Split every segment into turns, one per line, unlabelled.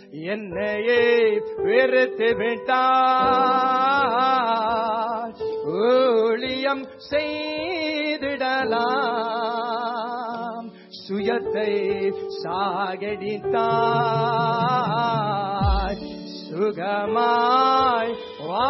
என்னையே வெறுத்து விட்டார் ஊழியம் செய்திடலாம் சுயத்தை சாகடித்தாய் சுகமாய்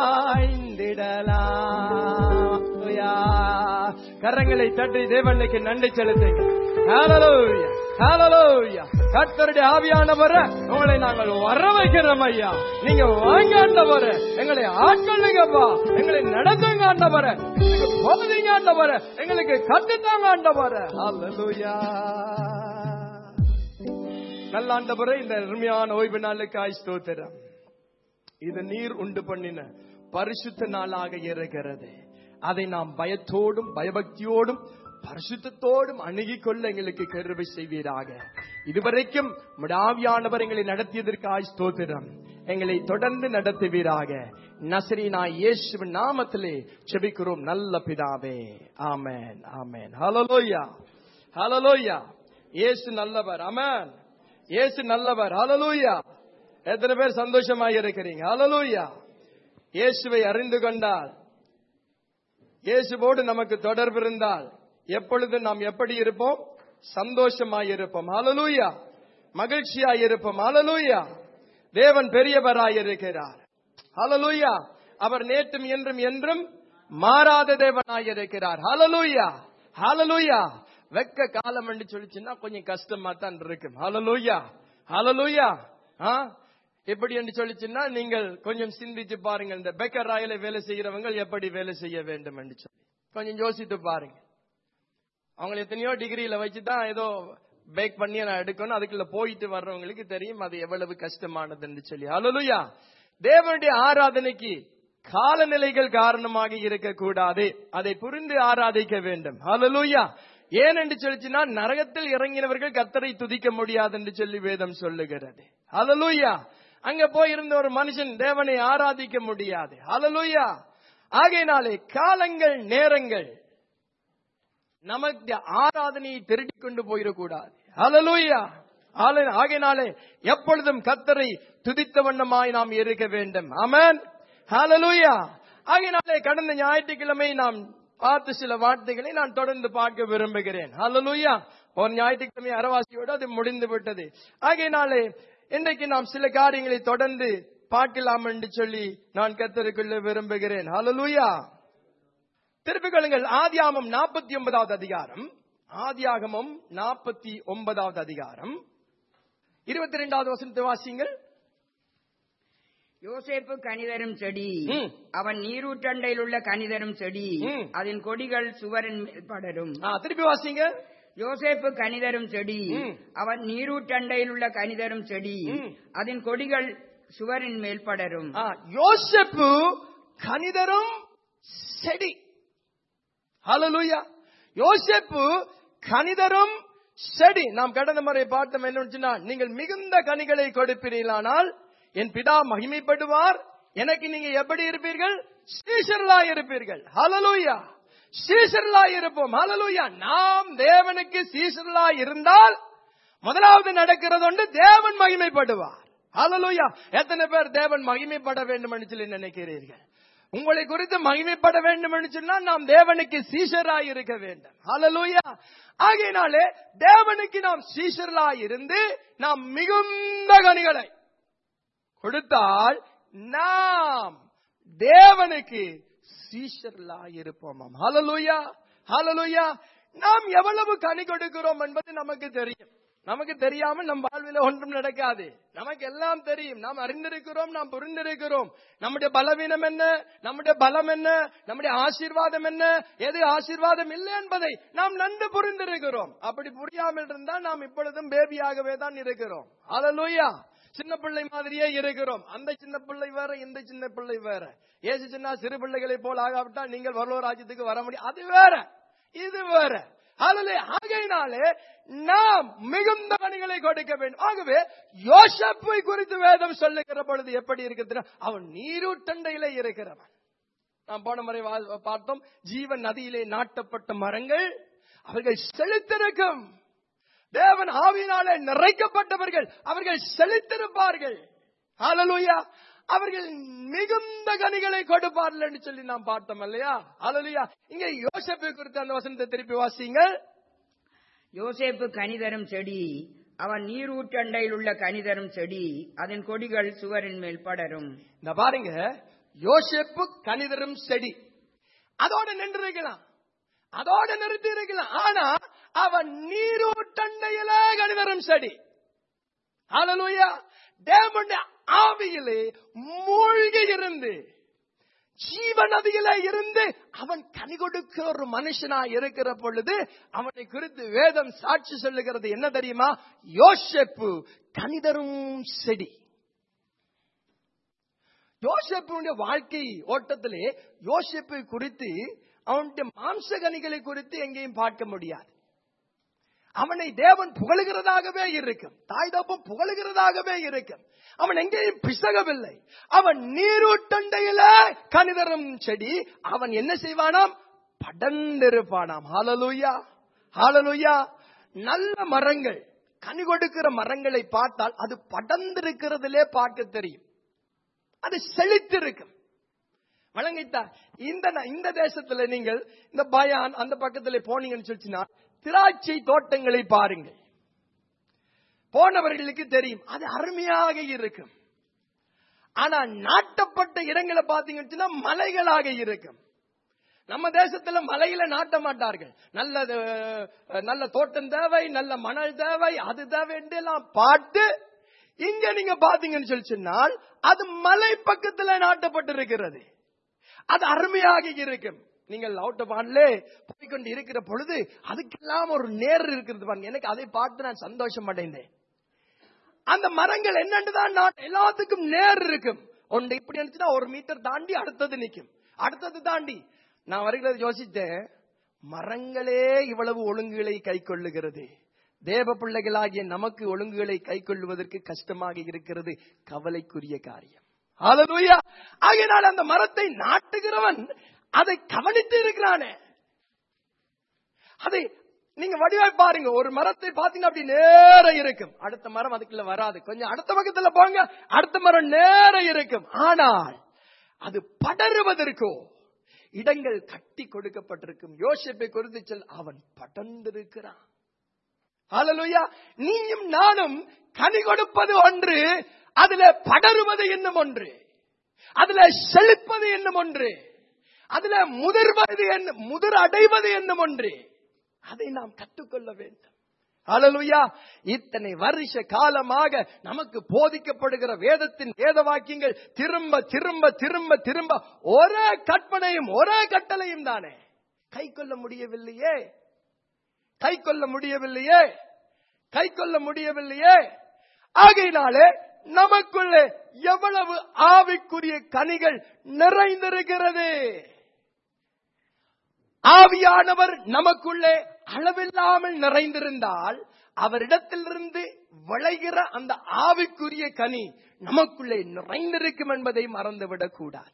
வாழ்ந்திடலாம் ஹalleluya. கரங்களை தட்டி தேவனுக்கு நன்றி செலுத்துங்க ஹalleluya. ஹalleluya. கர்த்தருடைய ஆவியானவர உங்களை நாங்கள் வர வைக்கிறோம் ஐயா நீங்க வாங்க ஆண்டவர எங்களை ஆட்கொள்ளுங்கப்பா எங்களை நடத்துங்க ஆண்டவர எங்களுக்கு போகுதீங்க ஆண்டவர எங்களுக்கு கத்துத்தாங்க ஆண்டவர ஹalleluya. நல்ல ஆண்டவரே இந்த அருமையான ஓய்வு நாளுக்காய் ஸ்தோத்திரம் இது நீர் உண்டு பண்ணின பரிசுத்த நாளாக இருக்கிறது அதை நாம் பயத்தோடும் பயபக்தியோடும் பரிசுத்தத்தோடும் அணுகிக் கொள்ள எங்களுக்கு கருவை செய்வீராக இதுவரைக்கும் விடாவியானவர் எங்களை நடத்தியதற்காய் ஸ்தோத்திரம் எங்களை தொடர்ந்து நடத்துவீராக நசரீனா இயேசுவின் நாமத்திலே செபிக்கிறோம் நல்ல பிதாவே ஆமென் ஆமென் ஹalleluya ஹalleluya இயேசு நல்லவர் ஆமென் இயேசு நல்லவர் ஹalleluya எத்தனை பேர் சந்தோஷமாக இருக்கிறீங்க ஹalleluya இயேசுவை அறிந்து கொண்டால் இயேசுவோடு நமக்கு தொடர்பு இருந்தால் எப்பொழுது நாம் எப்படி இருப்போம் சந்தோஷமாய் இருப்போம் ஹalleluya மகிழ்ச்சியாய் இருப்போம் ஹalleluya தேவன் பெரியவராய் இருக்கிறார் ஹalleluya அவர் நேற்றும் என்றும் என்றும் மாறாத தேவனாய் இருக்கிறார் ஹalleluya ஹalleluya வெக்க காலம் என்று சொல்லிச்சுன்னா கொஞ்சம் கஷ்டமா தான் இருக்கும் ஹalleluya ஹalleluya ஆ எப்படி என்று சொல்லிச்சுன்னா நீங்கள் கொஞ்சம் சிந்திச்சு பாருங்க இந்த பெக்கர் ராயில வேலை செய்கிறவங்க எப்படி வேலை செய்ய வேண்டும் என்று சொல்லி கொஞ்சம் யோசித்து பாருங்க அவங்க எத்தனையோ டிகிரியில வச்சு தான் ஏதோ பேக் பண்ணி நான் எடுக்கணும் அதுக்குள்ள போயிட்டு வர்றவங்களுக்கு தெரியும் அது எவ்வளவு கஷ்டமானதுன்னு சொல்லி ஹalleluya தேவனுடைய ஆராதனைக்கு காலநிலைகள் காரணமாக இருக்கக்கூடாது அதை புரிந்து ஆராதிக்க வேண்டும் ஹalleluya ஏன் என்று சொல்லிச்சுன்னா நரகத்தில் இறங்கினவர்கள் கத்தரை துதிக்க முடியாது என்று சொல்லி வேதம் சொல்லுகிறது ஹalleluya அங்க போய் இருந்த ஒரு மனுஷன் தேவனை ஆராதிக்க முடியாது ஹalleluya ஆகையினாலே காலங்கள் நேரங்கள் நமக்கு ஆராதனையை திருடி கொண்டு போயிடக்கூடாது ஹalleluya ஆல- ஆகையினாலே எப்பொழுதும் கத்தரை துதித்த வண்ணமாய் நாம் இருக்க வேண்டும் ஆமென் ஹalleluya ஆகையினாலே கடந்த ஞாயிற்றுக்கிழமை நாம் பார்த்த சில வார்த்தைகளை நான் தொடர்ந்து பார்க்க விரும்புகிறேன் ஹalleluya ஒரு ஞாயிற்றுக்கிழமை அரவாசியோடு அது முடிந்து விட்டது ஆகையினாலே இன்றைக்கு நாம் சில காரியங்களை தொடர்ந்து பார்க்கலாம் என்று சொல்லி நான் கத்தருக்குள்ள விரும்புகிறேன் ஹalleluya திருப்பிக் கொள்ளுங்கள் ஆதியாமம் நாற்பத்தி ஒன்பதாவது அதிகாரம் ஆதியாகமம் நாற்பத்தி ஒன்பதாவது அதிகாரம் இருபத்தி ரெண்டாவது வசனத்தை வாசிங்கள்
யோசேப்பு கனிதரும் செடி
ம்.
அவன் நீரூற்றண்டையில் உள்ள கனிதரும் செடி
ம்.
அதன் கொடிகள் சுவரின் மேல் படரும்
ஆ, திருப்பி வாசிங்க
யோசேப்பு கனிதரும் செடி
ம்.
அவன் நீரூற்றண்டையில் உள்ள கனிதரும் செடி
ம்.
அதன் கொடிகள் சுவரின் மேல் படரும்
ஆ, யோசேப்பு கனிதரும் செடி ஹalleluya யோசேப்பு கனிதரும் செடி நாம் கடந்த முறை பார்த்தோம் என்ன சொன்னா நீங்கள் மிகுந்த கனிகளை கொடுப்பீர்களானால் என் பிதா மகிமைப்படுவார் எனக்கு நீங்க எப்படி இருப்பீர்கள் சீஷர்களா இருப்பீர்கள் ஹalleluya சீஷர்களா இருப்போம் ஹalleluya நாம் தேவனுக்கு சீஷர்களா இருந்தால் முதலாவது நடக்கிறது ஒன்று தேவன் மகிமைப்படுவார் ஹalleluya எத்தனை பேர் தேவன் மகிமைப்பட வேண்டும் என்று சொல்லி நினைக்கிறீர்கள் உங்களை குறித்து மகிமைப்பட வேண்டும் என்று சொன்னால் நாம் தேவனுக்கு சீஷராய் இருக்க வேண்டும் ஹalleluya ஆகையினாலே தேவனுக்கு நாம் சீஷர்களாய் இருந்து நாம் மிகுந்த கனிகளை கொடுத்தால் நாம் தேவனுக்கு சீஷர்களாய் இருப்போமாம் ஹalleluya ஹalleluya நாம் எவ்வளவு கனி கொடுக்கிறோம் என்பது நமக்கு தெரியும் நமக்கு தெரியாம நம் வாழ்வில ஒன்றும் நடக்காது நமக்கு எல்லாம் தெரியும் நாம் அறிந்திருக்கிறோம் நாம் புரிந்திருக்கிறோம் நம்முடைய பலவீனம் என்ன நம்முடைய பலம் என்ன நம்முடைய ஆசீர்வாதம் என்ன எது ஆசீர்வாதம் இல்லை என்பதை நாம் நன்கு புரிந்திருக்கிறோம் அப்படி புரியாமல் இருந்தால் நாம் இப்பொழுதும் பேபியாகவே தான் இருக்கிறோம் ஹalleluya சின்ன பிள்ளை மாதிரியே இருக்கிறோம் அந்த சின்ன பிள்ளை வேற இந்த சின்ன பிள்ளை வேற ஏசு சின்ன சிறு பிள்ளைகளை போல் ஆகாவிட்டால் நீங்கள் வரலோ ராஜ்யத்துக்கு வர முடியும் அது வேற இது வேற அதிலே ஆகையினாலே நாம் மிகுந்த கனிகளை கொடுக்க வேண்டும் ஆகவே யோசப்பை குறித்து வேதம் சொல்லுகிற பொழுது எப்படி இருக்கிறது அவன் நீரூட்டண்டையிலே இருக்கிறவன் நாம் போன முறை வா- பார்த்தோம் ஜீவன் நதியிலே நாட்டப்பட்ட மரங்கள் அவர்கள் செழித்திருக்கும் தேவன் ஆவியினாலே நிறைக்கப்பட்டவர்கள் அவர்கள் செழித்திருப்பார்கள் ஹalleluya அவர்கள் மிகுந்த கனிகளை கொடுப்பார்கள் என்று சொல்லி நாம் பார்த்தோம் இல்லையா ஹalleluya இங்க யோசேப்பை குறித்த அந்த வசனத்தை திருப்பி வாசிங்கள்
யோசேப்பு கனிதரும் செடி அவன் நீரூற்றண்டையில் உள்ள கனிதரும் செடி அதன் கொடிகள் சுவரின் மேல் படரும்
இந்த பாருங்க யோசேப்பு கணிதரும் செடி அதோட நின்று இருக்கலாம் அதோட நிறுத்தி இருக்கலாம் ஆனா அவன் நீரூட்டண்டையில கணிதரும் செடி ஹalleluya தேவனுடைய ஆவியிலே மூழ்கி இருந்து ஜீவ நதியில இருந்து அவன் கனி கொடுக்கிற ஒரு மனுஷனா இருக்கிற பொழுது அவனை குறித்து வேதம் சாட்சி சொல்லுகிறது என்ன தெரியுமா யோசேப்பு கனிதரும் செடி யோசேப்புடைய வாழ்க்கை ஓட்டத்திலே யோசேப்பை குறித்து அவனுடைய மாம்ச கனிகளை குறித்து எங்கேயும் பார்க்க முடியாது அவனை தேவன் புகழுகிறதாகவே இருக்கும் தாய் தப்பம் புகழுகிறதாகவே இருக்கும் அவன் எங்கேயும் பிசகவில்லை அவன் நீரூட்டண்டையில கனிதரும் செடி அவன் என்ன செய்வானாம் படர்ந்திருப்பானாம் ஹalleluya ஹalleluya நல்ல மரங்கள் கனி கொடுக்கிற மரங்களை பார்த்தால் அது படர்ந்திருக்கிறதிலே பார்க்க தெரியும் அது செழித்திருக்கும் வழங்கித்தா இந்த ந- இந்த தேசத்துல நீங்கள் இந்த பயான் அந்த பக்கத்துல போனீங்கன்னு சொல்லிச்சுன்னா திராட்சை தோட்டங்களை பாருங்கள் போனவர்களுக்கு தெரியும் அது அருமையாக இருக்கும் ஆனா நாட்டப்பட்ட இடங்களை பாத்தீங்கன்னு சொன்னா மலைகளாக இருக்கும் நம்ம தேசத்துல மலையில நாட்ட மாட்டார்கள் நல்ல அஹ், நல்ல தோட்டம் தேவை நல்ல மணல் தேவை அது தேவை என்று எல்லாம் பாட்டு இங்க நீங்க பாத்தீங்கன்னு சொல்லி சொன்னால் அது மலை பக்கத்துல நாட்டப்பட்டிருக்கிறது அது அருமையாக இருக்கும் நீங்கள் அவுட்டபான்லே போய்கொண்டு இருக்கிற பொழுது அதுக்கெல்லாம் ஒரு நேர் இருக்கிறது பாருங்க எனக்கு அதை பார்த்து நான் சந்தோஷம் அடைந்தேன் அந்த மரங்கள் என்னன்னு தான் நான் எல்லாத்துக்கும் நேர் இருக்கும் ஒன்று இப்படி இருந்துச்சுன்னா ஒரு மீட்டர் தாண்டி அடுத்தது நிக்கும் அடுத்தது தாண்டி நான் வருகிறது யோசித்தேன் மரங்களே இவ்வளவு ஒழுங்குகளை கை கொள்ளுகிறது தேவ பிள்ளைகளாகிய நமக்கு ஒழுங்குகளை கை கொள்ளுவதற்கு கஷ்டமாக இருக்கிறது கவலைக்குரிய காரியம் ஹalleluya ஆகையினால் அந்த மரத்தை நாட்டுகிறவன் அதை கவனித்து இருக்கிறானே அதை நீங்க வடிவாய் பாருங்க ஒரு மரத்தை பாத்தீங்கன்னா அப்படி நேர இருக்கும் அடுத்த மரம் அதுக்குள்ள வராது கொஞ்சம் அடுத்த பக்கத்துல போங்க அடுத்த மரம் நேர இருக்கும் ஆனால் அது படருவதற்கோ இடங்கள் கட்டி கொடுக்கப்பட்டிருக்கும் யோசிப்பை குறித்து சொல் அவன் படர்ந்திருக்கிறான் ஹalleluya நீயும் நானும் கனி கொடுப்பது ஒன்று அதுல படருவது என்னும் ஒன்று அதுல செழிப்பது என்னும் ஒன்று அதுல முதிர்வது என்ன முதிர் அடைவது என்னும் ஒன்று அதை நாம் கற்றுக்கொள்ள வேண்டும் ஹalleluya இத்தனை வருஷ காலமாக நமக்கு போதிக்கப்படுகிற வேதத்தின் வேத வாக்கியங்கள் திரும்ப திரும்ப திரும்ப திரும்ப ஒரே கற்பனையும் ஒரே கட்டளையும் தானே கை கொள்ள முடியவில்லையே கை கொள்ள முடியவில்லையே கை கொள்ள முடியவில்லையே ஆகையினாலே நமக்குள்ளே எவ்வளவு ஆவிக்குரிய கனிகள் நிறைந்திருக்கிறது ஆவியானவர் நமக்குள்ளே அளவில்லாமல் நிறைந்திருந்தால் அவரிடத்திலிருந்து விளைகிற அந்த ஆவிக்குரிய கனி நமக்குள்ளே நிறைந்திருக்கும் என்பதை மறந்துவிடக் கூடாது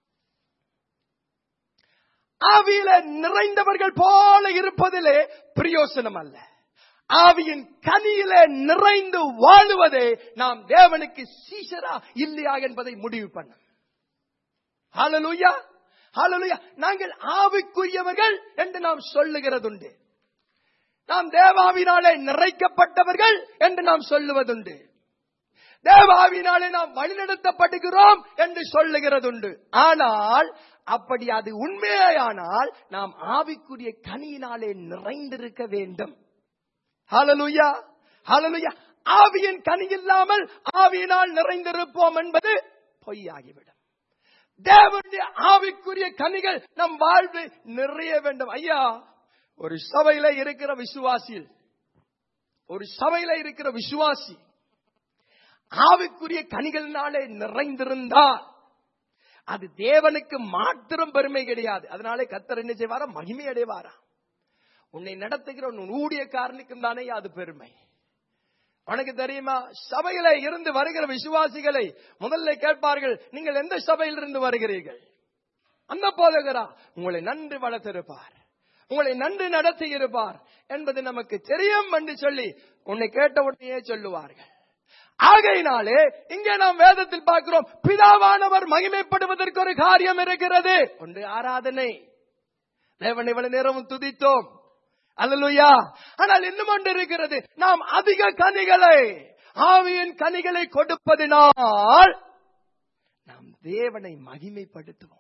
ஆவியில நிறைந்தவர்கள் போல இருப்பதிலே பிரயோசனம் அல்ல ஆவியின் கனியிலே நிறைந்து வாழுவதே நாம் தேவனுக்கு சீசரா இல்லையா என்பதை முடிவு பண்ண ஹalleluya ஹalleluya நாங்கள் ஆவிக்குரியவர்கள் என்று நாம் சொல்லுகிறதுண்டு நாம் தேவாவினாலே நிறைக்கப்பட்டவர்கள் என்று நாம் சொல்லுவதுண்டு தேவாவினாலே நாம் வழிநடத்தப்படுகிறோம் என்று சொல்லுகிறதுண்டு ஆனால் அப்படி அது உண்மையானால் நாம் ஆவிக்குரிய கனியினாலே நிறைந்திருக்க வேண்டும் ஹalleluya ஹalleluya ஆவியின் கனி இல்லாமல் ஆவியினால் நிறைந்திருப்போம் என்பது பொய்யாகிவிடும் தேவனுடைய ஆவிக்குரிய கனிகள் நம் வாழ்வு நிறைய வேண்டும் ஐயா ஒரு சபையில இருக்கிற விசுவாசியில் ஒரு சபையில இருக்கிற விசுவாசி ஆவிக்குரிய கனிகளினாலே நிறைந்திருந்தால் அது தேவனுக்கு மாத்திரம் பெருமை கிடையாது அதனாலே கத்தர் என்ன செய்வாரா மகிமை அடைவாரா உன்னை நடத்துகிற உன் ஊழியக்காரனுக்கும் தானே அது பெருமை உனக்கு தெரியுமா சபையில இருந்து வருகிற விசுவாசிகளை முதல்ல கேட்பார்கள் நீங்கள் எந்த சபையில் இருந்து வருகிறீர்கள் அந்த போதகரா உங்களை நன்றி வளர்த்திருப்பார் உங்களை நன்றி நடத்தி இருப்பார் என்பது நமக்கு தெரியும் என்று சொல்லி உன்னை கேட்ட உடனேயே சொல்லுவார்கள் ஆகையினாலே இங்கே நாம் வேதத்தில் பார்க்கிறோம் பிதாவானவர் மகிமைப்படுவதற்கு ஒரு காரியம் இருக்கிறது ஒன்று ஆராதனை தேவன் இவ்வளவு நேரமும் துதித்தோம் அல்லலுயா ஆனால் இன்னும் ஒன்று இருக்கிறது நாம் அதிக கனிகளை ஆவியின் கனிகளை கொடுப்பதினால் நாம் தேவனை மகிமைப்படுத்துவோம்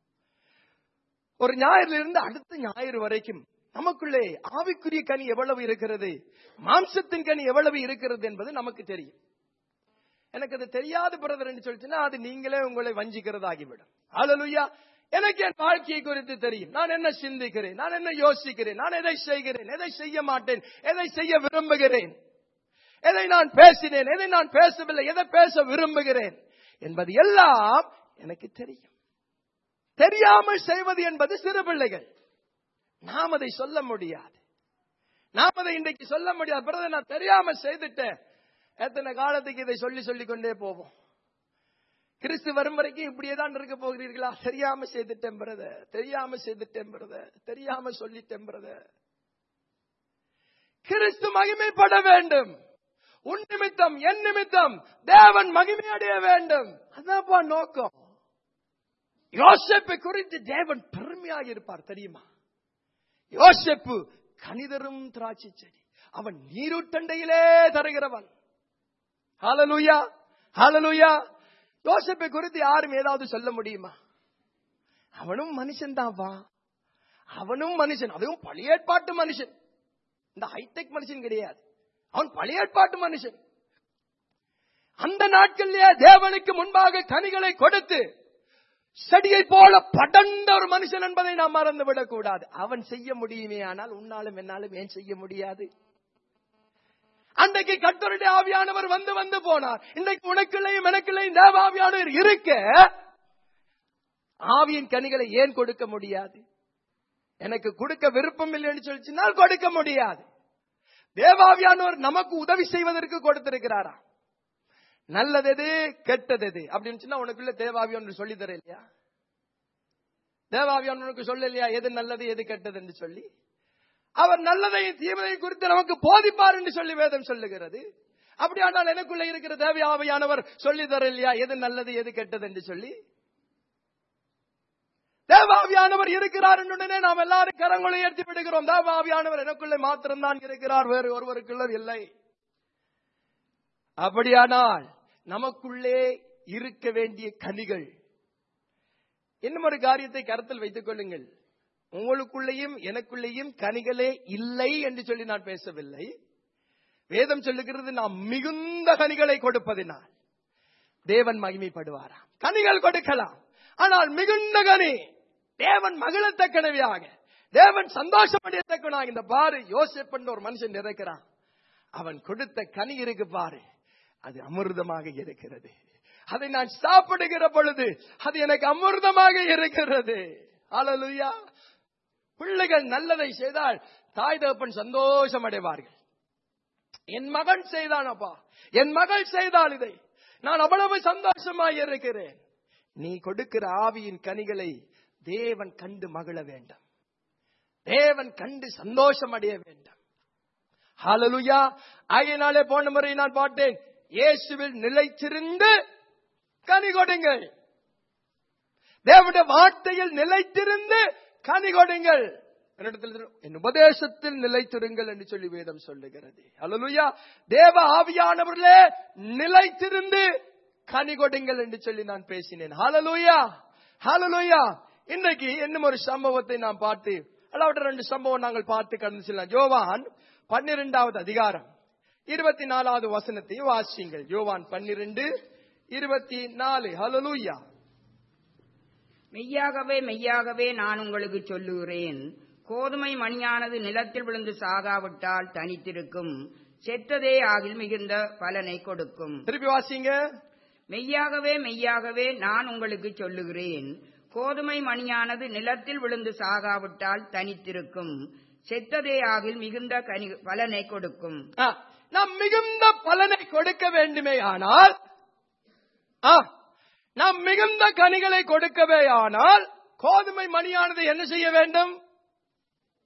ஒரு ஞாயிறிலிருந்து அடுத்த ஞாயிறு வரைக்கும் நமக்குள்ளே ஆவிக்குரிய கனி எவ்வளவு இருக்கிறது மாம்சத்தின் கனி எவ்வளவு இருக்கிறது என்பது நமக்கு தெரியும் எனக்கு அது தெரியாது பிரதர் என்று சொல்லிச்சுன்னா அது நீங்களே உங்களை வஞ்சிக்கிறதாகிவிடும் அல்லலுயா எனக்கு என் வாழ்க்கையை குறித்து தெரியும் நான் என்ன சிந்திக்கிறேன் நான் என்ன யோசிக்கிறேன் நான் எதை செய்கிறேன் எதை செய்ய மாட்டேன் எதை செய்ய விரும்புகிறேன் எதை நான் பேசினேன் எதை நான் பேசவில்லை எதை பேச விரும்புகிறேன் என்பது எல்லாம் எனக்கு தெரியும் தெரியாமல் செய்வது என்பது சிறு பிள்ளைகள் நாம் அதை சொல்ல முடியாது நாம் அதை இன்றைக்கு சொல்ல முடியாது பிரதர் நான் தெரியாம செய்துட்டேன் எத்தனை காலத்துக்கு இதை சொல்லி சொல்லி கொண்டே போவோம் கிறிஸ்து வரும் வரைக்கும் இப்படியே தான் இருக்க போகிறீர்களா தெரியாம செய்துட்டேன் பிரதர் தெரியாம செய்துட்டேன் பிரதர் தெரியாம சொல்லிட்டேன் பிரதர் கிறிஸ்து மகிமைப்பட வேண்டும் உன் நிமித்தம் என் நிமித்தம் தேவன் மகிமை அடைய வேண்டும் அதான்ப்பா நோக்கம் யோசேப்பை குறித்து தேவன் பெருமையாக இருப்பார் தெரியுமா யோசேப்பு கணிதரும் திராட்சை செடி அவன் நீரூட்டண்டையிலே தருகிறவன் ஹalleluya ஹalleluya யோசேப்பை குறித்து யாரும் ஏதாவது சொல்ல முடியுமா அவனும் மனுஷன் தான்ப்பா அவனும் மனுஷன் அதுவும் பழைய ஏற்பாட்டு மனுஷன் இந்த ஹைடெக் மனுஷன் கிடையாது அவன் பழைய ஏற்பாட்டு மனுஷன் அந்த நாட்களிலே தேவனுக்கு முன்பாக கனிகளை கொடுத்து செடியை போல படர்ந்த ஒரு மனுஷன் என்பதை நாம் மறந்து விடக்கூடாது அவன் செய்ய முடியுமே ஆனால் உன்னாலும் என்னாலும் ஏன் செய்ய முடியாது அன்றைக்கு கத்தருடைய ஆவியானவர் வந்து வந்து போனார் இன்றைக்கு உனக்குள்ளையும் எனக்குள்ளையும் தேவ ஆவியானவர் இருக்க ஆவியின் கனிகளை ஏன் கொடுக்க முடியாது எனக்கு கொடுக்க விருப்பம் இல்லைன்னு சொல்லிச்சுனால் கொடுக்க முடியாது தேவாவியானவர் நமக்கு உதவி செய்வதற்கு கொடுத்திருக்கிறாரா நல்லது எது கெட்டது எது அப்படின்னு சொன்னா உனக்குள்ள தேவாவியான் சொல்லி தர இல்லையா தேவாவியான் உனக்கு சொல்ல இல்லையா எது நல்லது எது கெட்டது என்று சொல்லி அவர் நல்லதையும் தீமையை குறித்து நமக்கு போதிப்பார் என்று சொல்லி வேதம் சொல்லுகிறது அப்படியானால் எனக்குள்ள இருக்கிற தேவையாவையானவர் சொல்லி தர இல்லையா எது நல்லது எது கெட்டது என்று சொல்லி தேவாவியானவர் இருக்கிறார் உடனே நாம் எல்லாரும் கரங்களை உயர்த்தி விடுகிறோம் தேவாவியானவர் எனக்குள்ளே மாத்திரம்தான் இருக்கிறார் வேறு ஒருவருக்குள்ள இல்லை அப்படியானால் நமக்குள்ளே இருக்க வேண்டிய கனிகள் இன்னும் ஒரு காரியத்தை கருத்தில் வைத்துக் கொள்ளுங்கள் உங்களுக்குள்ளேயும் எனக்குள்ளேயும் கனிகளே இல்லை என்று சொல்லி நான் பேசவில்லை வேதம் சொல்லுகிறது நாம் மிகுந்த கனிகளை கொடுப்பதினால் தேவன் மகிமைப்படுவாராம் கனிகள் கொடுக்கலாம் ஆனால் மிகுந்த கனி தேவன் மகிழத்தக்கனவையாக தேவன் சந்தோஷமடையத்தக்கனாக இந்த பாரு யோசிப்பன் ஒரு மனுஷன் இருக்கிறான் அவன் கொடுத்த கனி இருக்கு பாரு அது அமிர்தமாக இருக்கிறது அதை நான் சாப்பிடுகிற பொழுது அது எனக்கு அமிர்தமாக இருக்கிறது அலலுயா பிள்ளைகள் நல்லதை செய்தால் தாய் தகப்பன் சந்தோஷம் அடைவார்கள் என் மகன் செய்தானப்பா என் மகள் செய்தால் இதை நான் அவ்வளவு சந்தோஷமாய் இருக்கிறேன் நீ கொடுக்கிற ஆவியின் கனிகளை தேவன் கண்டு மகிழ வேண்டும் தேவன் கண்டு சந்தோஷம் அடைய வேண்டும் ஹalleluya ஆகையினாலே போன முறை நான் பாட்டேன் இயேசுவில் நிலைத்திருந்து கனி கொடுங்கள் தேவனுடைய வார்த்தையில் நிலைத்திருந்து கனி கொடுங்கள் என்னிடத்தில் என் உபதேசத்தில் நிலைத்திருங்கள் என்று சொல்லி வேதம் சொல்லுகிறது ஹalleluya தேவ ஆவியானவர்களே நிலைத்திருந்து கனி கொடுங்கள் என்று சொல்லி நான் பேசினேன் ஹalleluya ஹalleluya இன்றைக்கு இன்னும் ஒரு சம்பவத்தை நாம் பார்த்து அல்லாவிட்ட ரெண்டு சம்பவம் நாங்கள் பார்த்து கடந்து செல்லலாம் யோவான் பன்னிரெண்டாவது அதிகாரம் இருபத்தி நாலாவது வசனத்தை வாசியுங்கள் யோவான் பன்னிரண்டு இருபத்தி நாலு ஹலலூயா
மெய்யாகவே மெய்யாகவே நான் உங்களுக்கு சொல்லுகிறேன் கோதுமை மணியானது நிலத்தில் விழுந்து சாகாவிட்டால் தனித்திருக்கும் செத்ததே ஆகில் மிகுந்த பலனை கொடுக்கும்
திருப்பி வாசிங்க
மெய்யாகவே மெய்யாகவே நான் உங்களுக்கு சொல்லுகிறேன் கோதுமை மணியானது நிலத்தில் விழுந்து சாகாவிட்டால் தனித்திருக்கும் செத்ததே ஆகில் மிகுந்த கனி பலனை கொடுக்கும்
ஆ, நாம் மிகுந்த பலனை கொடுக்க வேண்டுமே ஆனால் ஆ, நாம் மிகுந்த கனிகளை கொடுக்கவே ஆனால் கோதுமை மணியானது என்ன செய்ய வேண்டும்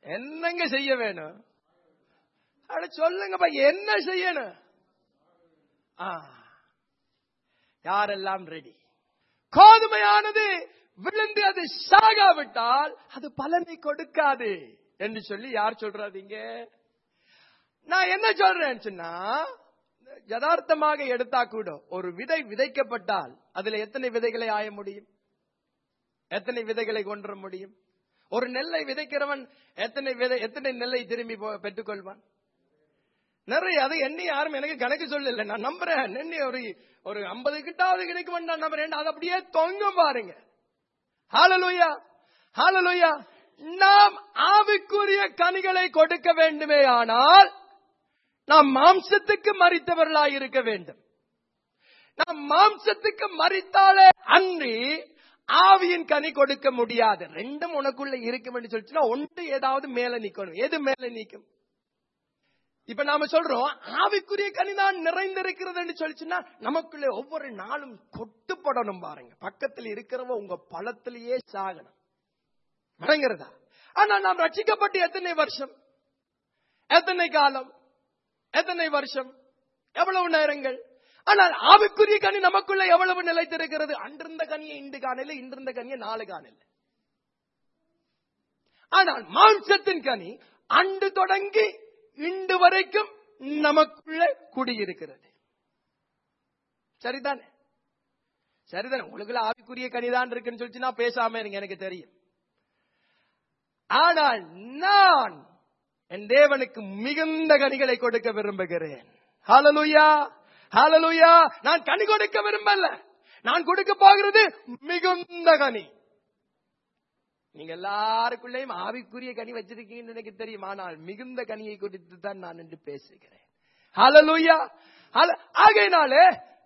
என்னங்க செய்ய வேணும் அட சொல்லுங்கப்பா என்ன செய்யணும் ஆ, யாரெல்லாம் ரெடி கோதுமையானது விழுந்து அது சாகாவிட்டால் அது பலனை கொடுக்காது என்று சொல்லி யார் சொல்றாதீங்க நான் என்ன சொல்றேன்னு சொன்னா யதார்த்தமாக எடுத்தா கூட ஒரு விதை விதைக்கப்பட்டால் அதுல எத்தனை விதைகளை ஆய முடியும் எத்தனை விதைகளை கொண்டு வர முடியும் ஒரு நெல்லை விதைக்கிறவன் எத்தனை விதை எத்தனை நெல்லை திரும்பி போ- பெற்றுக்கொள்வான் நிறைய அது எண்ணி யாரும் எனக்கு கணக்கு சொல்லல நான் நம்புறேன் எண்ணி ஒரு ஒரு ஐம்பது கிட்டாவது கிடைக்கும் நான் நம்புறேன் அது அப்படியே தொங்கும் பாருங்க ஹalleluya ஹalleluya நாம் ஆவிக்குரிய கனிகளை கொடுக்க வேண்டுமே ஆனால் நாம் மாம்சத்துக்கு மறித்தவர்களாய் இருக்க வேண்டும் நாம் மாம்சத்துக்கு மறித்தாலே அன்றி ஆவியின் கனி கொடுக்க முடியாது ரெண்டும் உனக்குள்ள இருக்கும் என்று சொல்லிச்சுன்னா ஒன்று ஏதாவது மேல நிக்கணும் எது மேல நிக்கும் இப்ப நாம சொல்றோம் ஆவிக்குரிய கனிதான் நிறைந்திருக்கிறது சொல்லிச்சுன்னா நமக்குள்ள ஒவ்வொரு நாளும் கொட்டுப்படணும் பாருங்க பக்கத்தில் இருக்கிறவ உங்க பழத்திலேயே சாகணும் விளங்குறதா ஆனா நாம் ரட்சிக்கப்பட்டு எத்தனை வருஷம் எத்தனை காலம் எத்தனை வருஷம் எவ்வளவு நேரங்கள் ஆனால் ஆவிக்குரிய கனி நமக்குள்ள எவ்வளவு நிலைத்திருக்கிறது அன்றிருந்த கனியை இன்று காணல இன்றிருந்த கனியை நாளை காணல ஆனால் மாம்சத்தின் கனி அன்று தொடங்கி இன்று வரைக்கும் நமக்குள்ள குடியிருக்கிறது சரிதானே சரிதானே உங்களுக்குள்ள ஆவிக்குரிய கனிதான் இருக்குன்னு சொல்லிச்சு நான் பேசாம இருங்க எனக்கு தெரியும் ஆனால் நான் என் தேவனுக்கு மிகுந்த கனிகளை கொடுக்க விரும்புகிறேன் ஹalleluya ஹalleluya நான் கனி கொடுக்க விரும்பல நான் கொடுக்க போகிறது மிகுந்த கனி நீங்க எல்லாருக்குள்ளேயும் ஆவிக்குரிய கனி வச்சிருக்கீங்கன்னு எனக்கு தெரியும் ஆனால் மிகுந்த கனியை குறித்து தான் நான் என்று பேசுகிறேன் ஹalleluya ஹல- ஆகையினாலே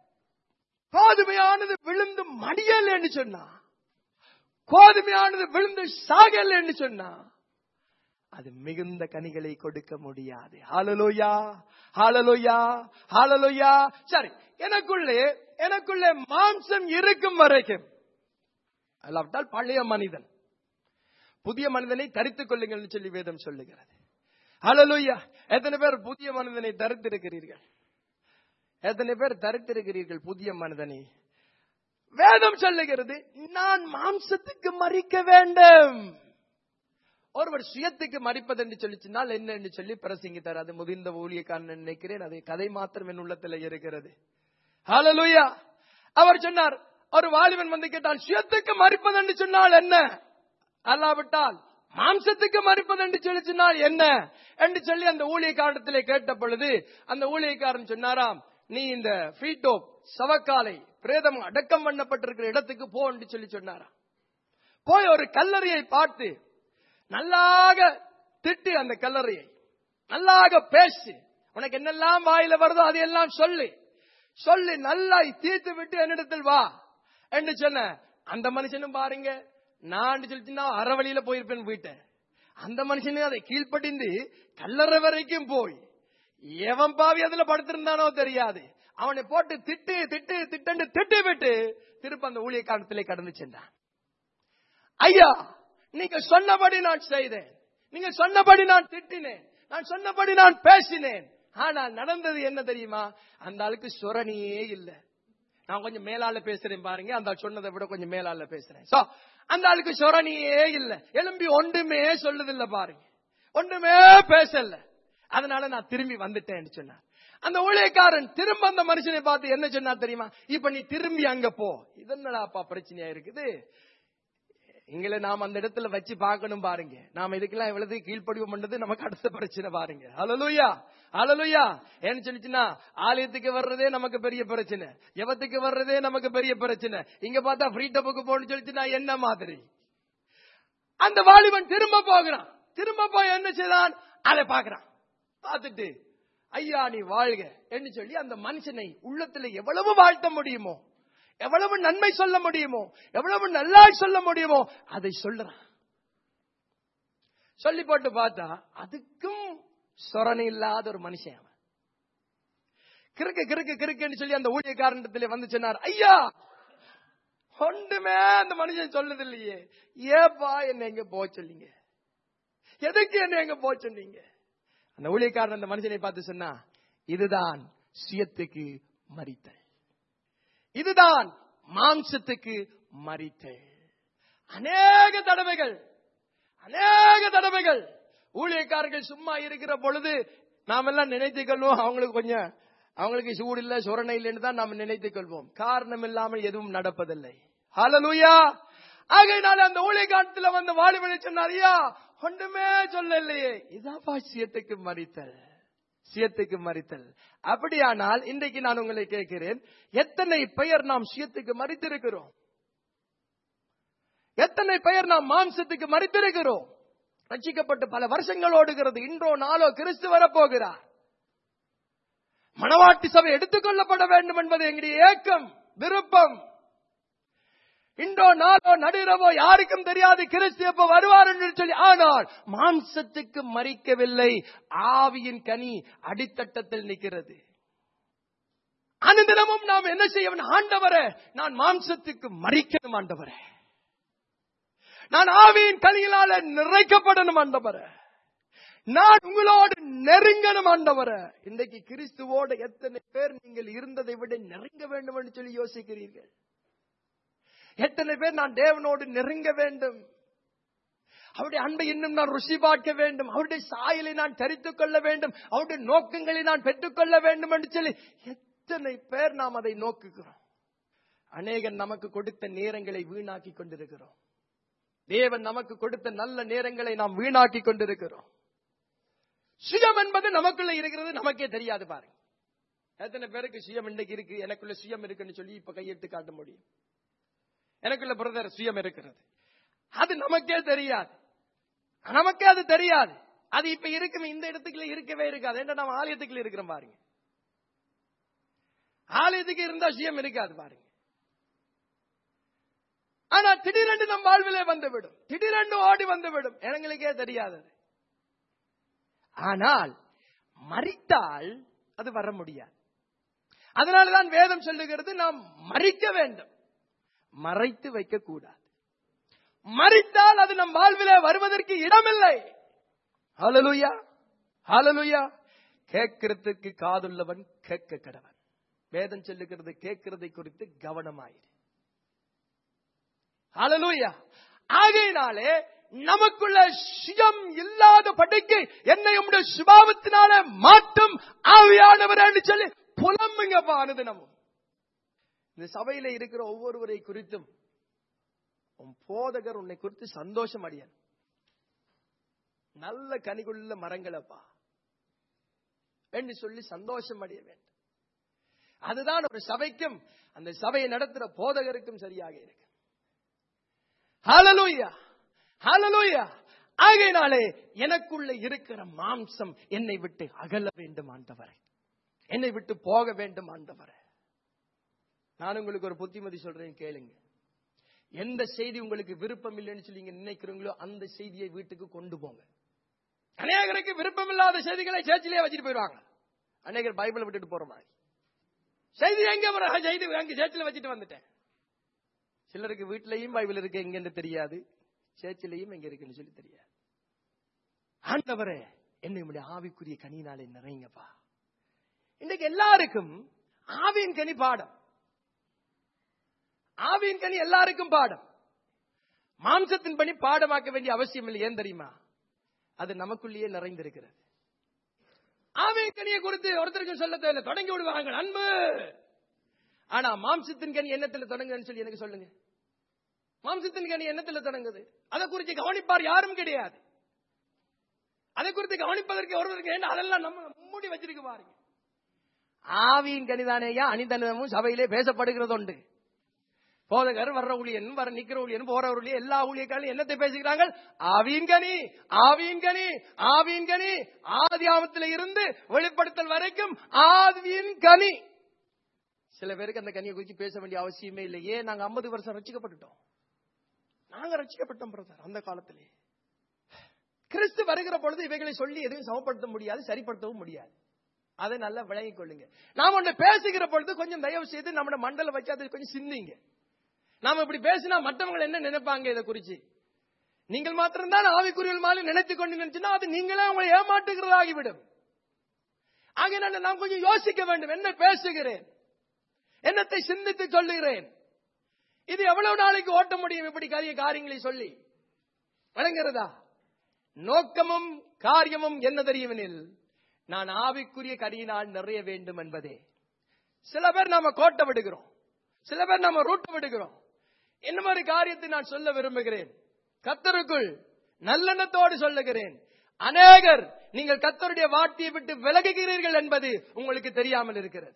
கோதுமையானது விழுந்து மடியல் என்று சொன்னா கோதுமையானது விழுந்து சாகல் என்று சொன்னா அது மிகுந்த கனிகளை கொடுக்க முடியாது ஹalleluya ஹalleluya ஹalleluya சரி எனக்குள்ளே எனக்குள்ளே மாம்சம் இருக்கும் வரைக்கும் அல்லாவிட்டால் பழைய மனிதன் புதிய மனிதனை தரித்துக் கொள்ளுங்கள் சொல்லி வேதம் சொல்லுகிறது ஹalleluya எத்தனை பேர் புதிய மனிதனை தரித்திருக்கிறீர்கள் எத்தனை பேர் தரித்திருக்கிறீர்கள் புதிய மனிதனை வேதம் சொல்லுகிறது நான் மாம்சத்துக்கு மறிக்க வேண்டும் ஒருவர் சுயத்துக்கு மறிப்பது என்று சொல்லிச்சினால் என்ன என்று சொல்லி பிரசங்கித்தார் அது முதிர்ந்த ஊழியக்காரன் நினைக்கிறேன் அது கதை மாத்திரம் என் உள்ளத்துல இருக்கிறது ஹalleluya அவர் சொன்னார் ஒரு வாலிபன் வந்து கேட்டால் சுயத்துக்கு மறிப்பது என்று சொன்னால் என்ன அல்லாவிட்டால் மாம்சத்துக்கு மறிப்பது என்று சொல்லி சொன்னால் என்ன என்று சொல்லி அந்த ஊழியக்காரத்திலே கேட்ட பொழுது அந்த ஊழியக்காரன் சொன்னாராம் நீ இந்த ஃபீட்டோப் சவக்காலை பிரேதம் அடக்கம் பண்ணப்பட்டிருக்கிற இடத்துக்கு போ என்று சொல்லி சொன்னாராம் போய் ஒரு கல்லறையை பார்த்து நல்லாக திட்டு அந்த கல்லறையை நல்லாக பேசு உனக்கு என்னெல்லாம் வாயில வருதோ அதையெல்லாம் சொல்லு சொல்லி நல்லா தீர்த்து விட்டு என்னிடத்தில் வா என்று சொன்ன அந்த மனுஷனும் பாருங்க நான் சொல்லிச்சுன்னா அறவழியில போயிருப்பேன் வீட்டை அந்த மனுஷனு அதை கீழ்ப்படிந்து கல்லறை வரைக்கும் போய் எவன் பாவி அதுல படுத்திருந்தானோ தெரியாது அவனை போட்டு திட்டு திட்டு திட்டண்டு திட்டு விட்டு திருப்ப அந்த ஊழியக்காரத்திலே கடந்து சென்றான் ஐயா நீங்க சொன்னபடி நான் செய்தேன் நீங்க சொன்னபடி நான் திட்டினேன் நான் சொன்னபடி நான் பேசினேன் ஆனால் நடந்தது என்ன தெரியுமா அந்த ஆளுக்கு சுரணியே இல்ல நான் கொஞ்சம் மேலால பேசுறேன் பாருங்க அந்த ஆள் சொன்னதை விட கொஞ்சம் மேலால பேசுறேன் So, அந்த ஆளுக்கு சுரணியே இல்ல எலும்பி ஒன்றுமே சொல்லுதில்ல பாருங்க ஒன்றுமே பேசல அதனால நான் திரும்பி வந்துட்டேன்னு சொன்னார் அந்த ஊழியக்காரன் திரும்ப அந்த மனுஷனை பார்த்து என்ன சொன்னா தெரியுமா இப்ப நீ திரும்பி அங்க போ இது என்னடாப்பா பிரச்சனையா இருக்குது எங்களை நாம் அந்த இடத்துல வச்சு பார்க்கணும் பாருங்க நாம இதுக்கெல்லாம் எவ்வளவு கீழ்ப்படிவு பண்றது நமக்கு அடுத்த பிரச்சனை பாருங்க அலலுயா அலலுயா ஏன்னு சொல்லிச்சுன்னா ஆலயத்துக்கு வர்றதே நமக்கு பெரிய பிரச்சனை எவத்துக்கு வர்றதே நமக்கு பெரிய பிரச்சனை இங்க பார்த்தா ஃப்ரீ டப்புக்கு போகணும்னு சொல்லிச்சுன்னா என்ன மாதிரி அந்த வாலிபன் திரும்ப போகிறான் திரும்ப போய் என்ன செய்தான் அதை பார்க்கறான் பார்த்துட்டு ஐயா நீ வாழ்க என்று சொல்லி அந்த மனுஷனை உள்ளத்துல எவ்வளவு வாழ்த்த முடியுமோ எவ்வளவு நன்மை சொல்ல முடியுமோ எவ்வளவு நல்லா சொல்ல முடியுமோ அதை சொல்றான் சொல்லி போட்டு பார்த்தா அதுக்கும் சொரணை இல்லாத ஒரு மனுஷன் அவன் கிறுக்கு கிறுக்கு கிறுக்குன்னு சொல்லி அந்த ஊழியக்காரனிடத்திலே வந்து சொன்னார் ஐயா ஒன்றுமே அந்த மனுஷன் சொல்லுது இல்லையே ஏப்பா என்ன எங்க போக சொல்லிங்க எதுக்கு என்ன எங்க போக சொன்னீங்க அந்த ஊழியக்காரன் அந்த மனுஷனை பார்த்து சொன்னா இதுதான் சுயத்துக்கு மறித்தல் இதுதான் மாம்சத்துக்கு மறித்தல் அநேக தடவைகள் அநேக தடவைகள் ஊழியக்காரர்கள் சும்மா இருக்கிற பொழுது நாம் எல்லாம் நினைத்துக் கொள்வோம் அவங்களுக்கு கொஞ்சம் அவங்களுக்கு சூடு இல்ல சுரணை இல்லைன்னு தான் நாம் நினைத்துக் கொள்வோம் காரணம் இல்லாமல் எதுவும் நடப்பதில்லை ஹalleluya ஆகையினால அந்த ஊழியக்காரத்துல வந்து வாலிபனை சொன்னார் ஐயா ஒன்றுமே சொல்லலையே இதாப்பா சியத்துக்கு மறித்தல் சுயத்துக்கு மறித்தல் அப்படியானால் இன்றைக்கு நான் உங்களை கேட்கிறேன் எத்தனை பெயர் நாம் சுயத்துக்கு மறித்திருக்கிறோம் எத்தனை பெயர் நாம் மாம்சத்துக்கு மறித்திருக்கிறோம் ரட்சிக்கப்பட்டு பல வருஷங்கள் ஓடுகிறது இன்றோ நாளோ கிறிஸ்து வரப்போகிறார் மணவாட்டி சபை எடுத்துக்கொள்ளப்பட வேண்டும் என்பது எங்களுடைய ஏக்கம் விருப்பம் இன்றோ நாளோ நடுரவோ யாருக்கும் தெரியாது கிறிஸ்து எப்ப வருவார் என்று சொல்லி ஆனால் மாம்சத்துக்கு மறிக்கவில்லை ஆவியின் கனி அடித்தட்டத்தில் நிற்கிறது அனுதினமும் நாம் என்ன செய்ய வேண்டும் ஆண்டவரே நான் மாம்சத்துக்கு மறிக்கணும் ஆண்டவரே நான் ஆவியின் கனியினால நிறைக்கப்படணும் ஆண்டவரே நான் உங்களோடு நெருங்கணும் ஆண்டவரே இன்றைக்கு கிறிஸ்துவோடு எத்தனை பேர் நீங்கள் இருந்ததை விட நெருங்க வேண்டும் என்று சொல்லி யோசிக்கிறீர்கள் எத்தனை பேர் நான் தேவனோடு நெருங்க வேண்டும் அவருடைய அன்பை இன்னும் நான் ருசி பார்க்க வேண்டும் அவருடைய சாயலை நான் தரித்துக் கொள்ள வேண்டும் அவருடைய நோக்கங்களை நான் பெற்றுக்கொள்ள வேண்டும் என்று சொல்லி எத்தனை பேர் நாம் அதை நோக்குகிறோம் அநேகன் நமக்கு கொடுத்த நேரங்களை வீணாக்கி கொண்டிருக்கிறோம் தேவன் நமக்கு கொடுத்த நல்ல நேரங்களை நாம் வீணாக்கி கொண்டிருக்கிறோம் சுயம் என்பது நமக்குள்ள இருக்கிறது நமக்கே தெரியாது பாருங்க எத்தனை பேருக்கு சுயம் இன்னைக்கு இருக்கு எனக்குள்ள சுயம் இருக்குன்னு சொல்லி இப்ப கையெடுத்து காட்ட முடியும் எனக்குள்ள பிரதர் சுயம் இருக்கிறது அது நமக்கே தெரியாது நமக்கே அது தெரியாது அது இப்ப இருக்கும் இந்த இடத்துக்குள்ள இருக்கவே இருக்காது என்ன நம்ம ஆலயத்துக்குள்ள இருக்கிறோம் பாருங்க ஆலயத்துக்கு இருந்தா சுயம் இருக்காது பாருங்க ஆனா திடீரென்று நம் வாழ்விலே வந்துவிடும் திடீரென்று ஓடி வந்துவிடும் எங்களுக்கே தெரியாது அது. ஆனால் மறித்தால் அது வர முடியாது அதனாலதான் வேதம் சொல்லுகிறது நாம் மறிக்க வேண்டும் மறைத்து வைக்க கூடாது மறித்தால் அது நம் வாழ்விலே வருவதற்கு இடமில்லை ஹalleluya ஹalleluya கேட்கிறதுக்கு காதுள்ளவன் கேட்க கடவன் வேதம் சொல்லுகிறது கேட்கிறதை குறித்து கவனமாயிரு ஹalleluya ஆகையினாலே நமக்குள்ள சுயம் இல்லாத படிக்கு என்னை உடைய சுபாவத்தினால மாற்றும் ஆவியானவர் என்று சொல்லி புலம்புங்கப்பா அனுதினமும் இந்த சபையில இருக்கிற ஒவ்வொருவரை குறித்தும் உன் போதகர் உன்னை குறித்து சந்தோஷம் அடையன் நல்ல கனிகுள்ள மரங்களப்பா என்று சொல்லி சந்தோஷம் அடைய வேண்டும் அதுதான் ஒரு சபைக்கும் அந்த சபையை நடத்துற போதகருக்கும் சரியாக இருக்கு ஹalleluya ஹalleluya ஆகையினாலே எனக்குள்ள இருக்கிற மாம்சம் என்னை விட்டு அகல வேண்டும் ஆண்டவரே என்னை விட்டு போக வேண்டும் ஆண்டவரே நான் உங்களுக்கு ஒரு புத்திமதி சொல்றேன் கேளுங்க எந்த செய்தி உங்களுக்கு விருப்பம் இல்லைன்னு சொல்லி நீங்க நினைக்கிறீங்களோ அந்த செய்தியை வீட்டுக்கு கொண்டு போங்க அநேகருக்கு விருப்பம் இல்லாத செய்திகளை சேர்ச்சிலேயே வச்சுட்டு போயிடுவாங்க அநேகர் பைபிளை விட்டுட்டு போற மாதிரி செய்தி எங்க வர செய்தி அங்க சேர்ச்சில வச்சுட்டு வந்துட்டேன் சிலருக்கு வீட்லயும் பைபிள் இருக்கு எங்கன்னு தெரியாது சேர்ச்சிலையும் எங்க இருக்குன்னு சொல்லி தெரியாது ஆண்டவரே என்னை உடைய ஆவிக்குரிய கனியினாலே நிறைங்கப்பா இன்னைக்கு எல்லாருக்கும் ஆவியின் கனி பாடம் ஆவியின் கனி எல்லாருக்கும் பாடம் மாம்சத்தின் பணி பாடமாக்க வேண்டிய அவசியம் இல்லை ஏன் தெரியுமா அது நமக்குள்ளேயே நிறைந்திருக்கிறது ஆவியின் கனியை குறித்து ஒருத்தருக்கும் சொல்ல தேவையில்லை தொடங்கி விடுவாங்க அன்பு ஆனா மாம்சத்தின் கனி என்னத்துல தொடங்குதுன்னு சொல்லி எனக்கு சொல்லுங்க மாம்சத்தின் கனி என்னத்துல தொடங்குது அதை குறித்து கவனிப்பார் யாரும் கிடையாது அதை குறித்து கவனிப்பதற்கு ஒருவருக்கு என்ன அதெல்லாம் நம்ம மூடி வச்சிருக்கு பாருங்க ஆவியின் கனிதானேயா அணிதனமும் சபையிலே பேசப்படுகிறது உண்டு போதகர் வர்ற ஊழியன் வர நிக்கிற ஊழியன் போற ஊழியன் எல்லா ஊழியக்காரும் என்னத்தை பேசுகிறார்கள் ஆவியின் கனி ஆவியின் கனி ஆவியின் கனி ஆதியாமத்தில் இருந்து வெளிப்படுத்தல் வரைக்கும் ஆவியின் கனி சில பேருக்கு அந்த கனியை குறித்து பேச வேண்டிய அவசியமே இல்லை ஏன் நாங்க ஐம்பது வருஷம் ரசிக்கப்பட்டுட்டோம் நாங்க ரசிக்கப்பட்டோம் பிரதர் அந்த காலத்திலே கிறிஸ்து வருகிற பொழுது இவைகளை சொல்லி எதுவும் சமப்படுத்த முடியாது சரிப்படுத்தவும் முடியாது அதை நல்லா விளங்கிக் கொள்ளுங்க நாம ஒன்று பேசுகிற பொழுது கொஞ்சம் தயவு செய்து நம்ம மண்டல வச்சு அதை கொஞ்சம் சிந்திங்க நாம இப்படி பேசினா மற்றவங்க என்ன நினைப்பாங்க இதை குறிச்சு நீங்கள் மாத்திரம்தான் ஆவிக்குரியல் மாதிரி நினைத்துக் கொண்டு நினைச்சுன்னா அது நீங்களே உங்களை ஏமாற்றுகிறதாகிவிடும் ஆகையினால நான் கொஞ்சம் யோசிக்க வேண்டும் என்ன பேசுகிறேன் என்னத்தை சிந்தித்து சொல்லுகிறேன் இது எவ்வளவு நாளைக்கு ஓட்ட முடியும் இப்படி காரிய காரியங்களை சொல்லி வழங்குறதா நோக்கமும் காரியமும் என்ன தெரியுமெனில் நான் ஆவிக்குரிய கரியினால் நிறைய வேண்டும் என்பதே சில பேர் நாம கோட்டை விடுகிறோம் சில பேர் நாம ரூட்டை விடுகிறோம் என்ன மாதிரி காரியத்தை நான் சொல்ல விரும்புகிறேன் கத்தருக்குள் நல்லெண்ணத்தோடு சொல்லுகிறேன் அநேகர் நீங்கள் கத்தருடைய வாட்டியை விட்டு விலகுகிறீர்கள் என்பது உங்களுக்கு தெரியாமல் இருக்கிறது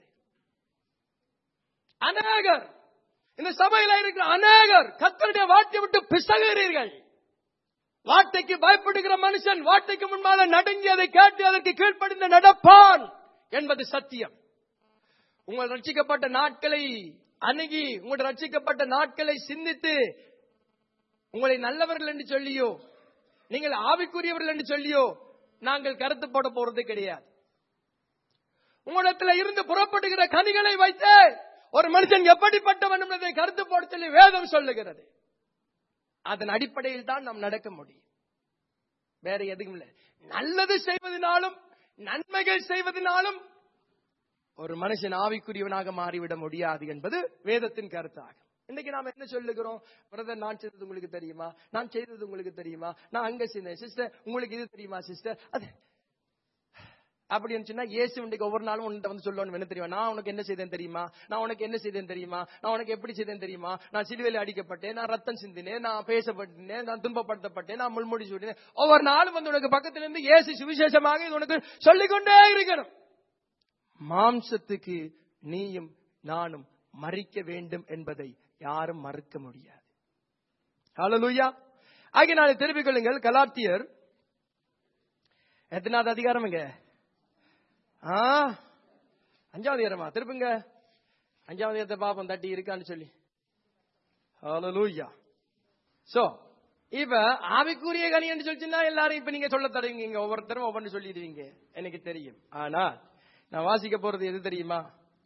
அநேகர் இந்த சபையில இருக்கிற அநேகர் கத்தருடைய வாட்டியை விட்டு பிசகுகிறீர்கள் வார்த்தைக்கு பயப்படுகிற மனுஷன் வார்த்தைக்கு முன்பாக நடுங்கி அதை கேட்டு அதற்கு கீழ்ப்படிந்து நடப்பான் என்பது சத்தியம் உங்கள் ரட்சிக்கப்பட்ட நாட்களை அணுகி உங்கள் ரட்சிக்கப்பட்ட நாட்களை சிந்தித்து உங்களை நல்லவர்கள் என்று சொல்லியோ நீங்கள் ஆவிக்குரியவர்கள் என்று சொல்லியோ நாங்கள் கருத்து போட போறது கிடையாது உங்களிடத்தில் இருந்து புறப்படுகிற கனிகளை வைத்து ஒரு மனுஷன் எப்படிப்பட்டவன் என்பதை கருத்து போட சொல்லி வேதம் சொல்லுகிறது அதன் அடிப்படையில் தான் நாம் நடக்க முடியும் வேற எதுவும் இல்லை நல்லது செய்வதனாலும் நன்மைகள் செய்வதனாலும் ஒரு மனுஷன் ஆவிக்குரியவனாக மாறிவிட முடியாது என்பது வேதத்தின் கருத்தாகும் இன்னைக்கு நாம என்ன சொல்லுகிறோம் பிரதர் நான் செய்தது உங்களுக்கு தெரியுமா நான் செய்தது உங்களுக்கு தெரியுமா நான் அங்க செய்தேன் சிஸ்டர் உங்களுக்கு இது தெரியுமா சிஸ்டர் அது அப்படின்னு சொன்னா இயேசு இன்றைக்கு ஒவ்வொரு நாளும் உன்கிட்ட வந்து சொல்லணும் என்ன தெரியுமா நான் உனக்கு என்ன செய்தேன் தெரியுமா நான் உனக்கு என்ன செய்தேன் தெரியுமா நான் உனக்கு எப்படி செய்தேன் தெரியுமா நான் சிலுவையில் அடிக்கப்பட்டேன் நான் ரத்தம் சிந்தினேன் நான் பேசப்பட்டேன் நான் துன்பப்படுத்தப்பட்டேன் நான் முள்முடி சூடினேன் ஒவ்வொரு நாளும் வந்து உனக்கு பக்கத்துல இருந்து இயேசு சுவிசேஷமாக இது உனக்கு சொல்லிக்கொண்டே இருக்கணும் மாம்சத்துக்கு நீயும் நானும் மறிக்க வேண்டும் என்பதை யாரும் மறுக்க முடியாது ஹalleluya ஆகினால திருப்பிக் கொள்ளுங்கள் கலாத்தியர் எத்தனாவது அதிகாரமுங்க ஆ அஞ்சாவது அதிகாரமா திருப்புங்க அஞ்சாவது அதிகாரத்தை பாப்போம் தட்டி இருக்கான்னு சொல்லி ஹalleluya சோ இப்ப ஆவிக்குரிய கனி என்று சொல்லிச்சுன்னா எல்லாரும் இப்ப நீங்க சொல்ல தருவீங்க ஒவ்வொருத்தரும் ஒவ்வொன்று சொல்லிடுவீங்க எனக்கு தெரியும் ஆனா நான் வாசிக்க போறது எது தெரியுமா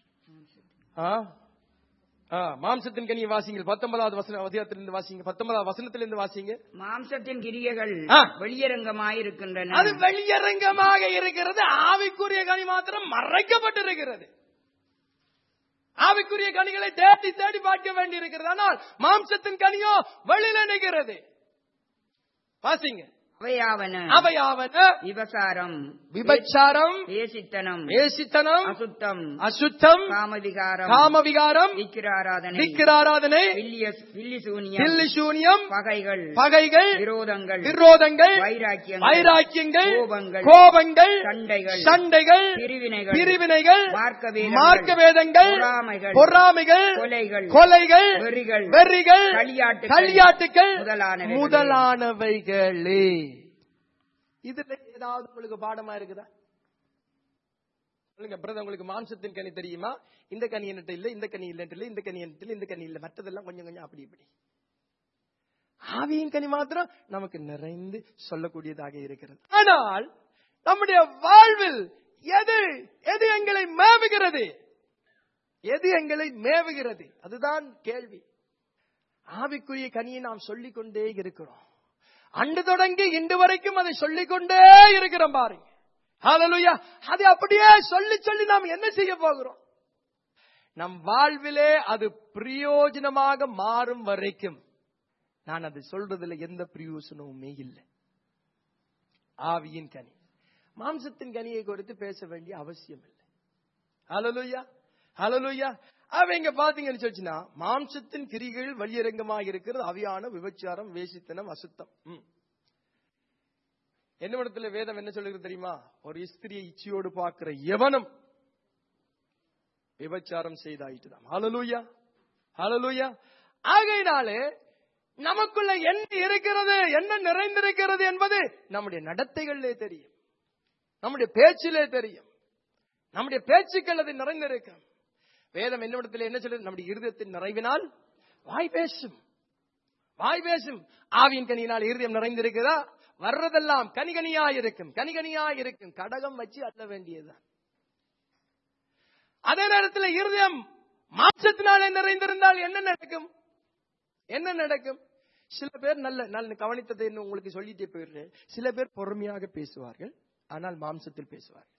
ஆ? ஆ, மாம்சத்தின் கனியை வாசிங்கள் பத்தொன்பதாவது வசன அதிகாரத்திலிருந்து வாசிங்க பத்தொன்பதாவது வசனத்திலிருந்து வாசிங்க
மாம்சத்தின் கிரியைகள்
ஆ.
வெளியரங்கமாயிருக்கின்றன
அது வெளியரங்கமாக இருக்கிறது ஆவிக்குரிய கனி மாத்திரம் மறைக்கப்பட்டிருக்கிறது ஆவிக்குரிய கனிகளை தேடி தேடி பார்க்க வேண்டி இருக்கிறது ஆனால் மாம்சத்தின் கனியோ வெளியில நிற்கிறது வாசிங்க
அவையாவன
அவையாவன
விபசாரம்
விபச்சாரம்
பேசித்தனம்
ஏசித்தனம்
அசுத்தம்
அசுத்தம்
காமவிகாரம்
காமவிகாரம்
விக்கிராராதனை
விக்கிராராதனை
வில்லிய- வில்லிசூனியம்
தில்லி சூனியம்
பகைகள்
பகைகள்
விரோதங்கள்
விரோதங்கள்
வைராக்கியங்கள்
வைராக்கியங்கள்
கோபங்கள்,
கோபங்கள்
சண்டைகள்,
சண்டைகள்
பிரிவினைகள்,
பிரிவினைகள்
மார்க்கவேதங்கள்,
மார்க்க வேதங்கள்
பொறாமைகள்,
பொறாமைகள்
கொலைகள்,
கொலைகள்
வெறிகள்,
வெறிகள்
களியாட்டுகள்,
களியாட்டுகள்
முதலானவைகளே.
முதலானவைகளே இதுல ஏதாவது உங்களுக்கு பாடமா இருக்குதா சொல்லுங்க பிரதர் உங்களுக்கு மாம்சத்தின் கனி தெரியுமா இந்த கனி என்னட்டு இல்ல இந்த கனி இல்ல இல்ல இந்த கனி என்னட்டு இல்ல இந்த கனி இல்ல மற்றதெல்லாம் கொஞ்சம் கொஞ்சம் அப்படி இப்படி ஆவியின் கனி மாத்திரம் நமக்கு நிறைந்து சொல்லக்கூடியதாக இருக்கிறது ஆனால் நம்முடைய வாழ்வில் எது எது எங்களை மேவுகிறது எது எங்களை மேவுகிறது அதுதான் கேள்வி ஆவிக்குரிய கனியை நாம் சொல்லிக் கொண்டே இருக்கிறோம் அன்று தொடங்கி இன்று வரைக்கும் அதை சொல்லிக் கொண்டே இருக்கிறோம் பாருங்க ஹalleluya அது அப்படியே சொல்லி சொல்லி நாம் என்ன செய்ய போகிறோம் நம் வாழ்விலே அது பிரயோஜனமாக மாறும் வரைக்கும் நான் அது சொல்றதுல எந்த பிரயோசனமுமே இல்லை ஆவியின் கனி மாம்சத்தின் கனியை குறித்து பேச வேண்டிய அவசியம் இல்லை ஹalleluya ஹalleluya அவங்க பாத்தீங்கன்னு சொல்லிச்சுன்னா மாம்சத்தின் கிரிகள் வெளியரங்கமாக இருக்கிறது அவியான விபச்சாரம் வேசித்தனம் அசுத்தம் ம். என்னிடத்துல வேதம் என்ன சொல்லுகிறது தெரியுமா ஒரு ஸ்திரியை இச்சையோடு பார்க்கிற எவனும் விபச்சாரம் செய்தாயிட்டுதான் ஹalleluya ஹalleluya ஆகையினாலே நமக்குள்ள என்ன இருக்கிறது என்ன நிறைந்திருக்கிறது என்பது நம்முடைய நடத்தைகளிலே தெரியும் நம்முடைய பேச்சிலே தெரியும் நம்முடைய பேச்சுக்கள் அது நிறைந்திருக்கும் வேதம் என்னிடத்தில் என்ன சொல்லுது நம்முடைய இருதயத்தின் நிறைவினால் வாய் பேசும் வாய் பேசும் ஆவியின் கனியினால் இருதயம் நிறைந்திருக்குதா வர்றதெல்லாம் கனிகனியா இருக்கும் கனிகனியா இருக்கும் கடகம் வச்சு அள்ள வேண்டியதுதான் அதே நேரத்தில் இருதயம் மாம்சத்தினாலே நிறைந்திருந்தால் என்ன நடக்கும் என்ன நடக்கும் சில பேர் நல்ல நல்ல கவனித்ததை இன்னும் உங்களுக்கு சொல்லிட்டே போயிடுறேன் சில பேர் பொறுமையாக பேசுவார்கள் ஆனால் மாம்சத்தில் பேசுவார்கள்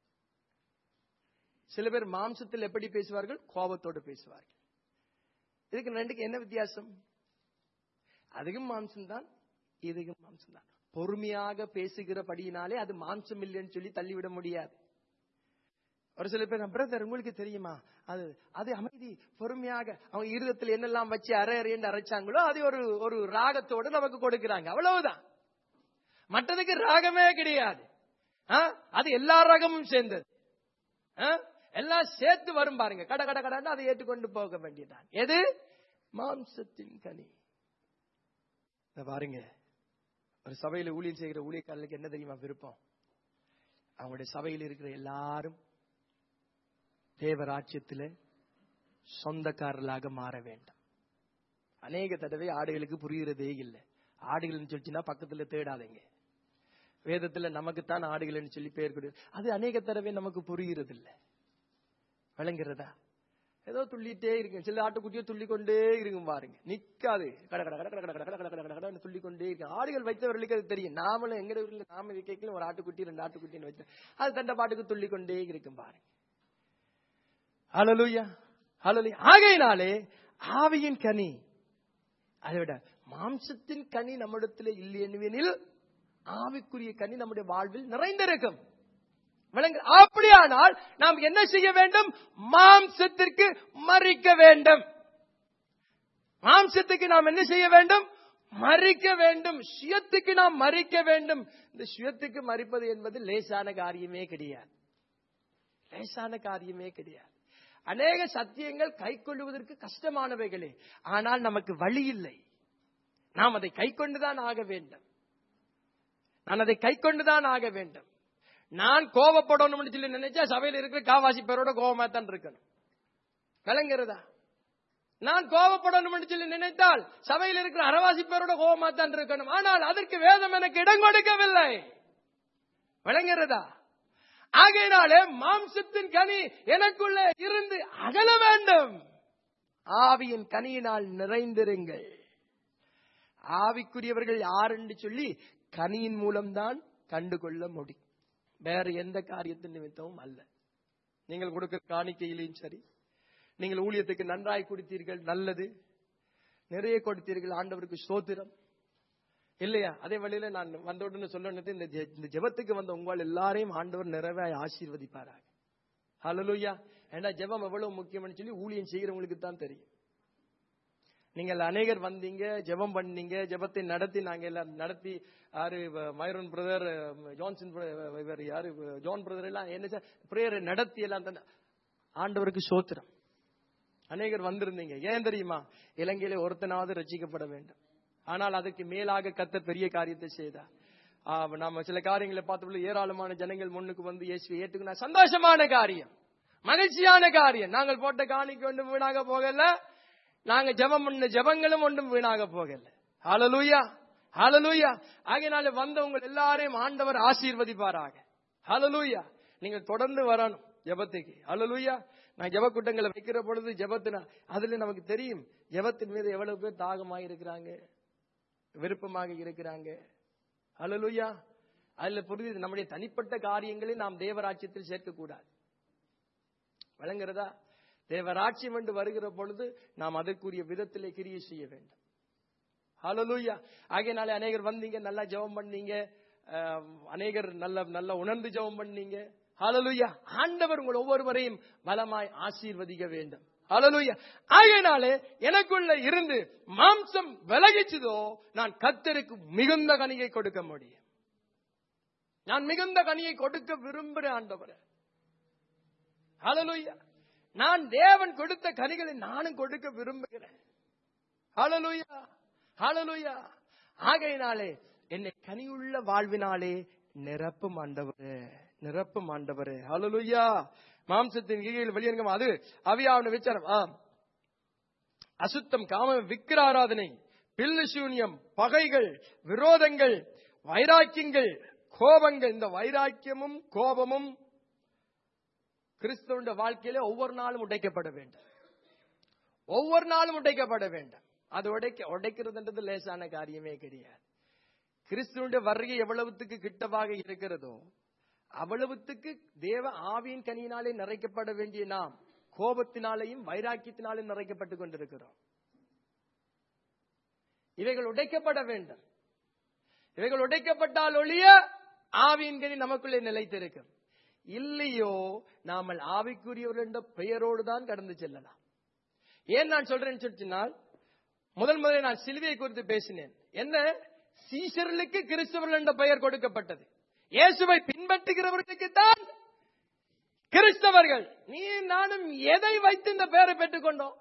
சில பேர் மாம்சத்தில் எப்படி பேசுவார்கள் கோபத்தோடு பேசுவார்கள் இதுக்கு ரெண்டுக்கு என்ன வித்தியாசம் அதுக்கும் மாம்சம்தான் இதுக்கும் மாம்சம்தான் பொறுமையாக பேசுகிறபடியினாலே அது மாம்சம் இல்லைன்னு சொல்லி தள்ளிவிட முடியாது ஒரு சில பேர் பிரதர் உங்களுக்கு தெரியுமா அது அது அமைதி பொறுமையாக அவங்க இருதத்தில் என்னெல்லாம் வச்சு அரை அரைன்னு அரைச்சாங்களோ அது ஒரு ஒரு ராகத்தோடு நமக்கு கொடுக்கிறாங்க அவ்வளவுதான் மற்றதுக்கு ராகமே கிடையாது ஆ? அது எல்லா ராகமும் சேர்ந்தது ஆ? எல்லாம் சேர்த்து வரும் பாருங்க கட கட கடன்னு அதை ஏற்றுக்கொண்டு போக வேண்டியதான் எது மாம்சத்தின் கனி இத பாருங்க ஒரு சபையில ஊழியம் செய்கிற ஊழியக்காரர்களுக்கு என்ன தெரியுமா விருப்பம் அவங்களுடைய சபையில் இருக்கிற எல்லாரும் தேவராட்சியத்திலே சொந்தக்காரர்களாக மாற வேண்டும் அநேக தடவை ஆடுகளுக்கு புரிகிறதே இல்லை ஆடுகள்னு சொல்லிச்சுன்னா பக்கத்துல தேடாதீங்க வேதத்துல நமக்குத்தான் ஆடுகள்னு சொல்லி பேர் கொடு அது அநேக தடவை நமக்கு புரிகிறது இல்லை விளங்குறதா ஏதோ துள்ளிட்டே இருக்கு சில ஆட்டுக்குட்டியோ துள்ளி கொண்டே இருக்கும் பாருங்க நிக்காது கட கட கட கட கட கட கட கட கட கடன்னு துள்ளி கொண்டே இருக்கு ஆடுகள் வைத்தவர்களுக்கு அது தெரியும் நாமளும் எங்க ஊர்ல நாம வைக்கல ஒரு ஆட்டுக்குட்டி ரெண்டு ஆட்டுக்குட்டின்னு வச்சு அது தண்ட பாட்டுக்கு துள்ளி கொண்டே இருக்கும் பாருங்க ஹalleluya ஹalleluya ஆகையினாலே ஆவியின் கனி அதை விட மாம்சத்தின் கனி நம்மிடத்தில் இல்லை என்னவெனில் ஆவிக்குரிய கனி நம்முடைய வாழ்வில் நிறைந்திருக்கும் விளங்கு அப்படியானால் நாம் என்ன செய்ய வேண்டும் மாம்சத்திற்கு மறிக்க வேண்டும் மாம்சத்துக்கு நாம் என்ன செய்ய வேண்டும் மறிக்க வேண்டும் சுயத்துக்கு நாம் மறிக்க வேண்டும் இந்த சுயத்துக்கு மறிப்பது என்பது லேசான காரியமே கிடையாது லேசான காரியமே கிடையாது அநேக சத்தியங்கள் கை கொள்ளுவதற்கு கஷ்டமானவைகளே ஆனால் நமக்கு வழி இல்லை நாம் அதை கை கொண்டுதான் ஆக வேண்டும் நான் அதை கை கொண்டுதான் ஆக வேண்டும் நான் கோபப்படணும்னு சொல்லி நினைச்சா சபையில் இருக்கிற காவாசி பேரோட கோபமா தான் இருக்கணும் விளங்குறதா நான் கோபப்படணும்னு சொல்லி நினைத்தால் சபையில் இருக்கிற அரவாசி பேரோட கோபமா தான் இருக்கணும் ஆனால் அதற்கு வேதம் எனக்கு இடம் கொடுக்கவில்லை விளங்குறதா ஆகையினாலே மாம்சத்தின் கனி எனக்குள்ளே இருந்து அகல வேண்டும் ஆவியின் கனியினால் நிறைந்திருங்கள் ஆவிக்குரியவர்கள் யார் என்று சொல்லி கனியின் மூலம்தான் கண்டுகொள்ள முடியும் வேற எந்த காரியத்தின் நிமித்தமும் அல்ல நீங்கள் கொடுக்கிற காணிக்கையிலையும் சரி நீங்கள் ஊழியத்துக்கு நன்றாய் கொடுத்தீர்கள் நல்லது நிறைய கொடுத்தீர்கள் ஆண்டவருக்கு சோத்திரம் இல்லையா அதே வழியில நான் வந்த உடனே சொல்லணுது இந்த ஜெ- இந்த ஜெபத்துக்கு வந்த உங்கள் எல்லாரையும் ஆண்டவர் நிறைவாய் ஆசீர்வதிப்பாராக ஹalleluya ஏன்னா ஜெபம் எவ்வளவு முக்கியம்னு சொல்லி ஊழியம் செய்கிறவங்களுக்கு தான் தெரியும் நீங்கள் அநேகர் வந்தீங்க ஜெபம் பண்ணீங்க ஜெபத்தை நடத்தி நாங்க எல்லாம் நடத்தி யாரு வ- மைரோன் பிரதர் ஜான்சன் brother, இவர் யாரு வ- ஜான் பிரதர் எல்லாம் என்ன பிரேயர் நடத்தி எல்லாம் தந்த ஆண்டவருக்கு சோத்திரம் அநேகர் வந்திருந்தீங்க ஏன் தெரியுமா இலங்கையில ஒருத்தனாவது ரட்சிக்கப்பட வேண்டும் ஆனால் அதுக்கு மேலாக கத்த பெரிய காரியத்தை செய்தார் ஆ, நாம சில காரியங்களை பார்த்தபோது ஏராளமான ஜனங்கள் முன்னுக்கு வந்து இயேசுவை ஏற்றுக்கினா சந்தோஷமான காரியம் மகிழ்ச்சியான காரியம் நாங்கள் போட்ட காணிக்கு ஒன்றும் வீணாக போகல நாங்க ஜெபம் பண்ண ஜெபங்களும் ஒன்றும் வீணாக போகல ஹalleluya ஹalleluya ஆகையினால வந்தவங்க எல்லாரையும் ஆண்டவர் ஆசீர்வதிப்பாராக ஹalleluya நீங்க தொடர்ந்து வரணும் ஜெபத்துக்கு ஹalleluya நான் ஜெப கூட்டங்களை வைக்கிற பொழுது ஜெபத்தினா அதுல நமக்கு தெரியும் ஜெபத்தின் மீது எவ்வளவு பேர் தாகமாக இருக்கிறாங்க விருப்பமாக இருக்கிறாங்க ஹalleluya அதுல புரியுது நம்முடைய தனிப்பட்ட காரியங்களை நாம் தேவராட்சியத்தில் சேர்க்கக்கூடாது விளங்குறதா தேவராட்சியம் என்று வருகிற பொழுது நாம் அதற்குரிய விதத்திலே கிரியை செய்ய வேண்டும் ஹalleluya ஆகையினாலே அநேகர் வந்தீங்க நல்லா ஜெபம் பண்ணீங்க அஹ், அநேகர் நல்ல நல்ல உணர்ந்து ஜெபம் பண்ணீங்க ஹalleluya ஆண்டவர் உங்கள் ஒவ்வொருவரையும் பலமாய் ஆசீர்வதிக்க வேண்டும் ஹalleluya ஆகையினாலே எனக்குள்ள இருந்து மாம்சம் விலகிச்சதோ நான் கத்தருக்கு மிகுந்த கனியை கொடுக்க முடியும் நான் மிகுந்த கனியை கொடுக்க விரும்புகிறேன் ஆண்டவரே ஹalleluya நான் தேவன் கொடுத்த கனிகளை நானும் கொடுக்க விரும்புகிறேன் ஹalleluya ஹalleluya ஆகையினாலே என்னை கனியுள்ள வாழ்வினாலே நிரப்பும் ஆண்டவரே நிரப்பும் ஆண்டவரே ஹalleluya மாம்சத்தின் கீழில் வெளியரங்கம் அது அவியாவின விசாரம் ஆ அசுத்தம் காம விக்கிர ஆராதனை பில்லு சூன்யம் பகைகள் விரோதங்கள் வைராக்கியங்கள் கோபங்கள் இந்த வைராக்கியமும் கோபமும் கிறிஸ்தவனுடைய வாழ்க்கையில ஒவ்வொரு நாளும் உடைக்கப்பட வேண்டும் ஒவ்வொரு நாளும் உடைக்கப்பட வேண்டும் அது உடைக்க உடைக்கிறதுன்றது லேசான காரியமே கிடையாது கிறிஸ்துவனுடைய வருகை எவ்வளவுத்துக்கு கிட்டவாக இருக்கிறதோ அவ்வளவுத்துக்கு தேவ ஆவியின் கனியினாலே நிறைக்கப்பட வேண்டிய நாம் கோபத்தினாலேயும் வைராக்கியத்தினாலும் நிறைக்கப்பட்டுக் கொண்டிருக்கிறோம் இவைகள் உடைக்கப்பட வேண்டும் இவைகள் உடைக்கப்பட்டால் ஒழிய ஆவியின் கனி நமக்குள்ளே நிலைத்திருக்கும் இல்லையோ நாமல் ஆவிக்குரியவர்கள் என்ற பெயரோடு தான் கடந்து செல்லலாம் ஏன் நான் சொல்றேன்னு சொன்னால் முதல் முதலில் நான் சிலுவையை குறித்து பேசினேன் என்ன சீஷர்களுக்கு கிறிஸ்தவர்கள் என்ற பெயர் கொடுக்கப்பட்டது இயேசுவை பின்பற்றுகிறவர்களுக்கு தான் கிறிஸ்தவர்கள் நீ நானும் எதை வைத்து இந்த பெயரை பெற்றுக்கொண்டோம்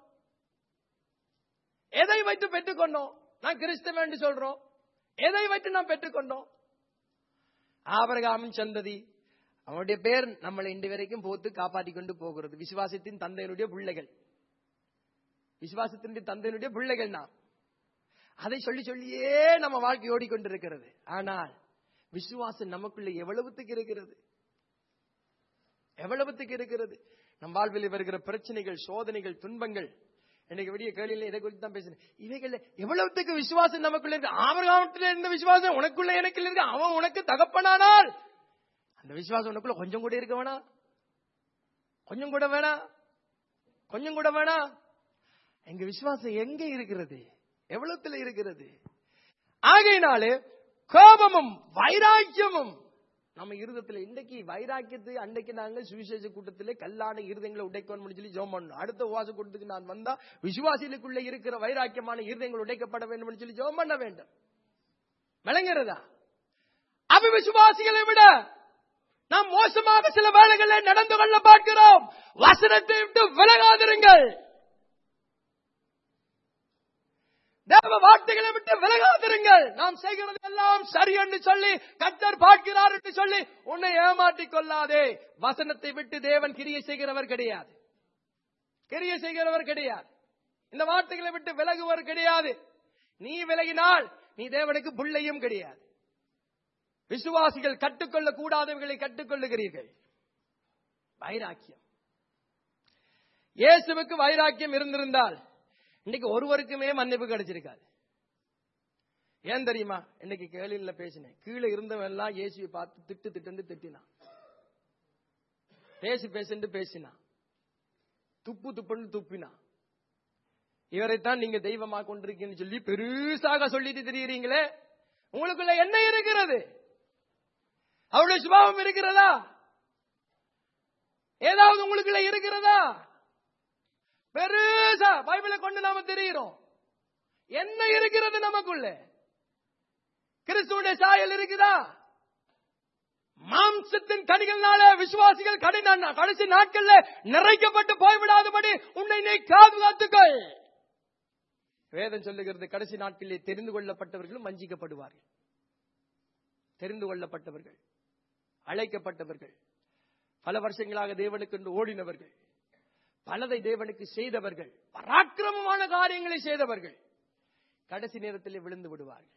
எதை வைத்து பெற்றுக்கொண்டோம் நான் கிறிஸ்தவன் என்று சொல்றோம் எதை வைத்து நாம் பெற்றுக்கொண்டோம் ஆபரகாமின் சந்ததி அவனுடைய பேர் நம்மளை இன்று வரைக்கும் போத்து காப்பாற்றிக் கொண்டு போகிறது விசுவாசத்தின் தந்தையினுடைய பிள்ளைகள் விசுவாசத்தினுடைய தந்தையினுடைய பிள்ளைகள் நாம் அதை சொல்லி சொல்லியே நம்ம வாழ்க்கை ஓடிக்கொண்டிருக்கிறது ஆனால் விசுவாசம் நமக்குள்ள எவ்வளவுத்துக்கு இருக்கிறது எவ்வளவுத்துக்கு இருக்கிறது நம் வாழ்வில் வருகிற பிரச்சனைகள் சோதனைகள் துன்பங்கள் எனக்கு விடிய கேள்வியில இதை குறித்து தான் பேசுறேன் இவைகள் எவ்வளவுத்துக்கு விசுவாசம் நமக்குள்ள இருக்கு ஆபரகாமத்தில் இருந்த விசுவாசம் உனக்குள்ள எனக்கு இருக்கு அவன் உனக்கு தகப்பனானால் அந்த விசுவாசம் உனக்குள்ள கொஞ்சம் கூட இருக்க வேணா கொஞ்சம் கூட வேணா கொஞ்சம் கூட வேணா எங்க விசுவாசம் எங்க இருக்கிறது எவ்வளவுத்துல இருக்கிறது ஆகையினாலே கோபமும் வைராக்கியமும் நம்ம இருதத்துல இன்றைக்கு வைராக்கியத்து அன்றைக்கு நாங்க சுவிசேஷ கூட்டத்திலே கல்லான இருதயங்களை உடைக்கணும்னு சொல்லி ஜோம் பண்ணணும் அடுத்த உவாச கூட்டத்துக்கு நான் வந்தா விசுவாசிகளுக்குள்ள இருக்கிற வைராக்கியமான இருதயங்கள் உடைக்கப்பட வேண்டும் சொல்லி ஜோம் பண்ண வேண்டும் விளங்குறதா அவிசுவாசிகளை விட நாம் மோசமாக சில வேலைகளை நடந்து கொள்ள பார்க்கிறோம் வசனத்தை விட்டு விலகாதிருங்கள் தேவ வார்த்தைகளை விட்டு விலகாதிருங்கள் நாம் செய்கிறது எல்லாம் சரி என்று சொல்லி கத்தர் பார்க்கிறார் என்று சொல்லி உன்னை ஏமாற்றிக் கொள்ளாதே வசனத்தை விட்டு தேவன் கிரியை செய்கிறவர் கிடையாது கிரியை செய்கிறவர் கிடையாது இந்த வார்த்தைகளை விட்டு விலகுவர் கிடையாது நீ விலகினால் நீ தேவனுக்கு பிள்ளையும் கிடையாது விசுவாசிகள் கட்டுக்கொள்ள கூடாதவர்களை கட்டுக்கொள்ளுகிறீர்கள் வைராக்கியம் இயேசுவுக்கு வைராக்கியம் இருந்திருந்தால் இன்னைக்கு ஒருவருக்குமே மன்னிப்பு கிடைச்சிருக்காது ஏன் தெரியுமா இன்னைக்கு கேள்வியில பேசினேன் கீழே இருந்தவன் எல்லாம் இயேசுவை பார்த்து திட்டு திட்டு திட்டினான் பேசி பேசிட்டு பேசினான் துப்பு துப்புன்னு துப்பினான் இவரைத்தான் நீங்க தெய்வமா கொண்டிருக்கீங்கன்னு சொல்லி பெருசாக சொல்லிட்டு தெரியுறீங்களே உங்களுக்குள்ள என்ன இருக்கிறது அவருடைய சுபாவம் இருக்கிறதா ஏதாவது உங்களுக்குள்ள இருக்கிறதா பெருசா பைபிளை கொண்டு நாம தெரிகிறோம் என்ன இருக்கிறது நமக்குள்ள கிறிஸ்துடைய சாயல் இருக்குதா மாம்சத்தின் கனிகள்னால விசுவாசிகள் கடின கடைசி நாட்கள்ல நிறைக்கப்பட்டு போய்விடாதபடி உன்னை நீ பாதுகாத்துக்கள் வேதம் சொல்லுகிறது கடைசி நாட்களிலே தெரிந்து கொள்ளப்பட்டவர்களும் வஞ்சிக்கப்படுவார்கள் தெரிந்து கொள்ளப்பட்டவர்கள் அழைக்கப்பட்டவர்கள் பல வருஷங்களாக தேவனுக்கு என்று ஓடினவர்கள் பலதை தேவனுக்கு செய்தவர்கள் பராக்கிரமமான காரியங்களை செய்தவர்கள் கடைசி நேரத்தில் விழுந்து விடுவார்கள்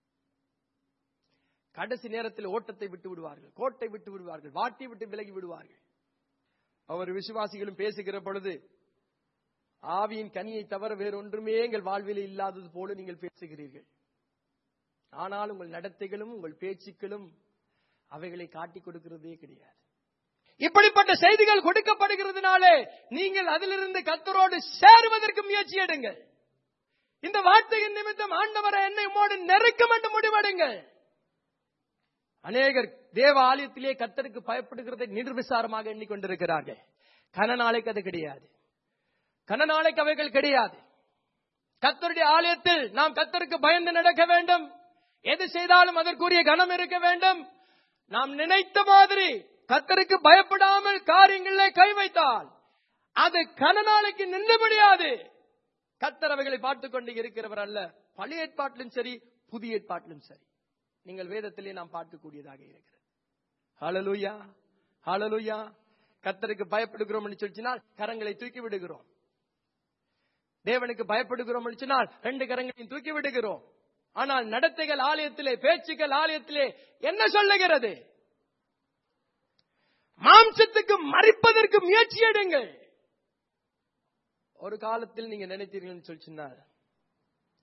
கடைசி நேரத்தில் ஓட்டத்தை விட்டு விடுவார்கள் கோட்டை விட்டு விடுவார்கள் வாட்டி விட்டு விலகி விடுவார்கள் அவர் விசுவாசிகளும் பேசுகிற பொழுது ஆவியின் கனியை தவிர வேறொன்றுமே எங்கள் வாழ்வில் இல்லாதது போல நீங்கள் பேசுகிறீர்கள் ஆனால் உங்கள் நடத்தைகளும் உங்கள் பேச்சுக்களும் அவைகளை காட்டிக் கொடுக்கிறதே கிடையாது இப்படிப்பட்ட செய்திகள் கொடுக்கப்படுகிறதுனாலே நீங்கள் அதிலிருந்து கத்தரோடு சேருவதற்கு முயற்சி எடுங்கள் இந்த வார்த்தையின் நிமித்தம் ஆண்டவரை என்னை உமோடு நெருக்கம் என்று முடிவெடுங்கள் அநேகர் தேவ ஆலயத்திலே கத்தருக்கு பயப்படுகிறதை நிர்விசாரமாக எண்ணிக்கொண்டிருக்கிறார்கள் கன நாளைக்கு அது கிடையாது கன நாளைக்கு அவைகள் கிடையாது கத்தருடைய ஆலயத்தில் நாம் கத்தருக்கு பயந்து நடக்க வேண்டும் எது செய்தாலும் அதற்குரிய கனம் இருக்க வேண்டும் நாம் நினைத்த மாதிரி கத்தருக்கு பயப்படாமல் காரியங்களிலே கை வைத்தால் அது கன நாளைக்கு நின்று முடியாது கத்தர் அவைகளை பார்த்துக் கொண்டு இருக்கிறவர் அல்ல பழைய ஏற்பாட்டிலும் சரி புதிய ஏற்பாட்டிலும் சரி நீங்கள் வேதத்திலே நாம் பார்க்கக்கூடியதாக இருக்கிறது ஹalleluya ஹalleluya கத்தருக்கு பயப்படுகிறோம் என்று சொல்லினால் கரங்களை தூக்கி விடுகிறோம் தேவனுக்கு பயப்படுகிறோம் என்று சொன்னால் ரெண்டு கரங்களையும் தூக்கி விடுகிறோம் ஆனால் நடத்தைகள் ஆலயத்திலே பேச்சுக்கள் ஆலயத்திலே என்ன சொல்லுகிறது மாம்சத்துக்கு மறிப்பதற்கு முயற்சி எடுங்கள் ஒரு காலத்தில் நீங்க நினைத்தீர்கள் சொல்லி சொன்னால்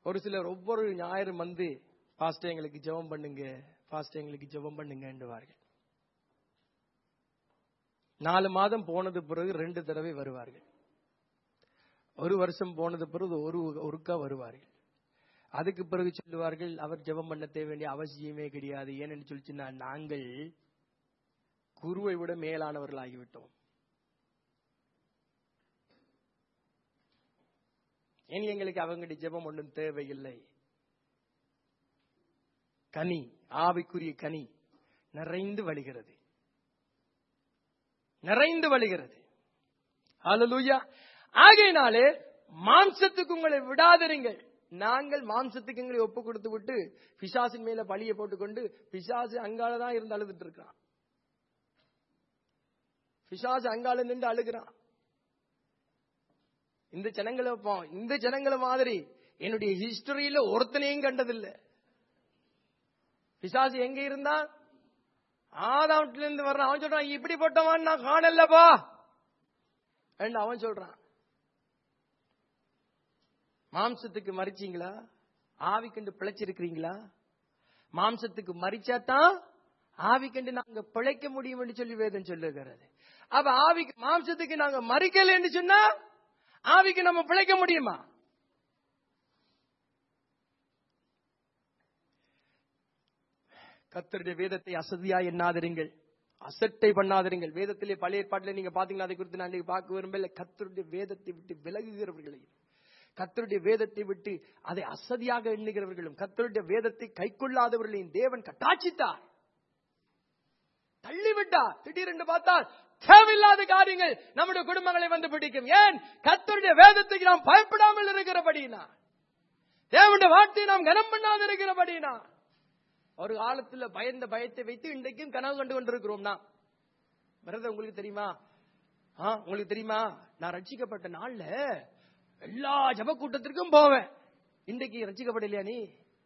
ஒரு சிலர் ஒவ்வொரு ஞாயிறும் வந்து பாஸ்டர் எங்களுக்கு ஜெபம் பண்ணுங்க பாஸ்டர் எங்களுக்கு ஜெபம் பண்ணுங்கன்றுவார்கள் நாலு மாதம் போனது பிறகு ரெண்டு தடவை வருவார்கள் ஒரு வருஷம் போனது பிறகு ஒரு ஒருக்கா வருவார்கள் அதுக்கு பிறகு சொல்லுவார்கள் அவர் ஜெபம் பண்ண தேவைய அவசியமே கிடையாது ஏன்னு சொல்லிச்சுன்னா நாங்கள் குருவை விட மேலானவர்கள் ஆகிவிட்டோம் இனி எங்களுக்கு அவங்களுடைய ஜெபம் ஒன்றும் தேவையில்லை கனி ஆவிக்குரிய கனி நிறைந்து வழிகிறது நிறைந்து வழிகிறது ஹalleluya ஆகையினாலே மாம்சத்துக்கு உங்களை விடாதிருங்கள் நாங்கள் மாம்சத்துக்கு எங்களை ஒப்பு கொடுத்து விட்டு பிசாசின் மேல பழிய போட்டுக்கொண்டு பிசாசு அங்கால தான் இருந்து அழுதுட்டு இருக்கான் பிசாசு அங்கால நின்று அழுகிறான் இந்த ஜனங்களை பா- இந்த ஜனங்களை மாதிரி என்னுடைய ஹிஸ்டரியில ஒருத்தனையும் கண்டதில்லை பிசாசு எங்க இருந்தான் ஆதாமத்துல இருந்து வர்றான் அவன் சொல்றான் இப்படிப்பட்டவன் நான் காணலப்பா என்று அவன் சொல்றான் மாம்சத்துக்கு மறிச்சீங்களா ஆவிக்கண்டு பிழைச்சிருக்கிறீங்களா மாம்சத்துக்கு மறிச்சாதான் ஆவிக்கண்டு நாங்க பிழைக்க முடியும் என்று சொல்லி வேதம் சொல்லுகிறது அப்ப ஆவிக்கு மாம்சத்துக்கு நாங்க மறிக்கல என்று சொன்னா ஆவிக்கு நம்ம பிழைக்க முடியுமா கர்த்தருடைய வேதத்தை அசதியா எண்ணாதிருங்கள் அசட்டை பண்ணாதிருங்கள் வேதத்திலே பழைய ஏற்பாட்டிலே நீங்க பாத்தீங்கன்னா அதை குறித்து நான் இன்னைக்கு பார்க்க விரும்பல கர்த்தருடைய வேதத்தை விட்டு விலகுகிறவர்களையும் கர்த்தருடைய வேதத்தை விட்டு அதை அசதியாக எண்ணுகிறவர்களும் கர்த்தருடைய வேதத்தை கைக்கொள்ளாதவர்களையும் தேவன் கட்டாட்சித்தார் தள்ளிவிட்டார் திடீரென்று பார்த்தால் தேவையில்லாத காரியங்கள் நம்முடைய குடும்பங்களை வந்து பிடிக்கும் ஏன் கர்த்தருடைய வேதத்துக்கு நாம் பயப்படாமல் இருக்கிறபடினா தேவனுடைய வார்த்தையை நாம் கனம் பண்ணாது இருக்கிறபடினா ஒரு காலத்துல பயந்த பயத்தை வைத்து இன்றைக்கும் கனவு கண்டு கொண்டிருக்கிறோம் நாம் பிரதர் உங்களுக்கு தெரியுமா ஆ, உங்களுக்கு தெரியுமா நான் ரட்சிக்கப்பட்ட நாள்ல எல்லா ஜப கூட்டத்திற்கும் போவேன் இன்றைக்கு ரட்சிக்கப்படலையா நீ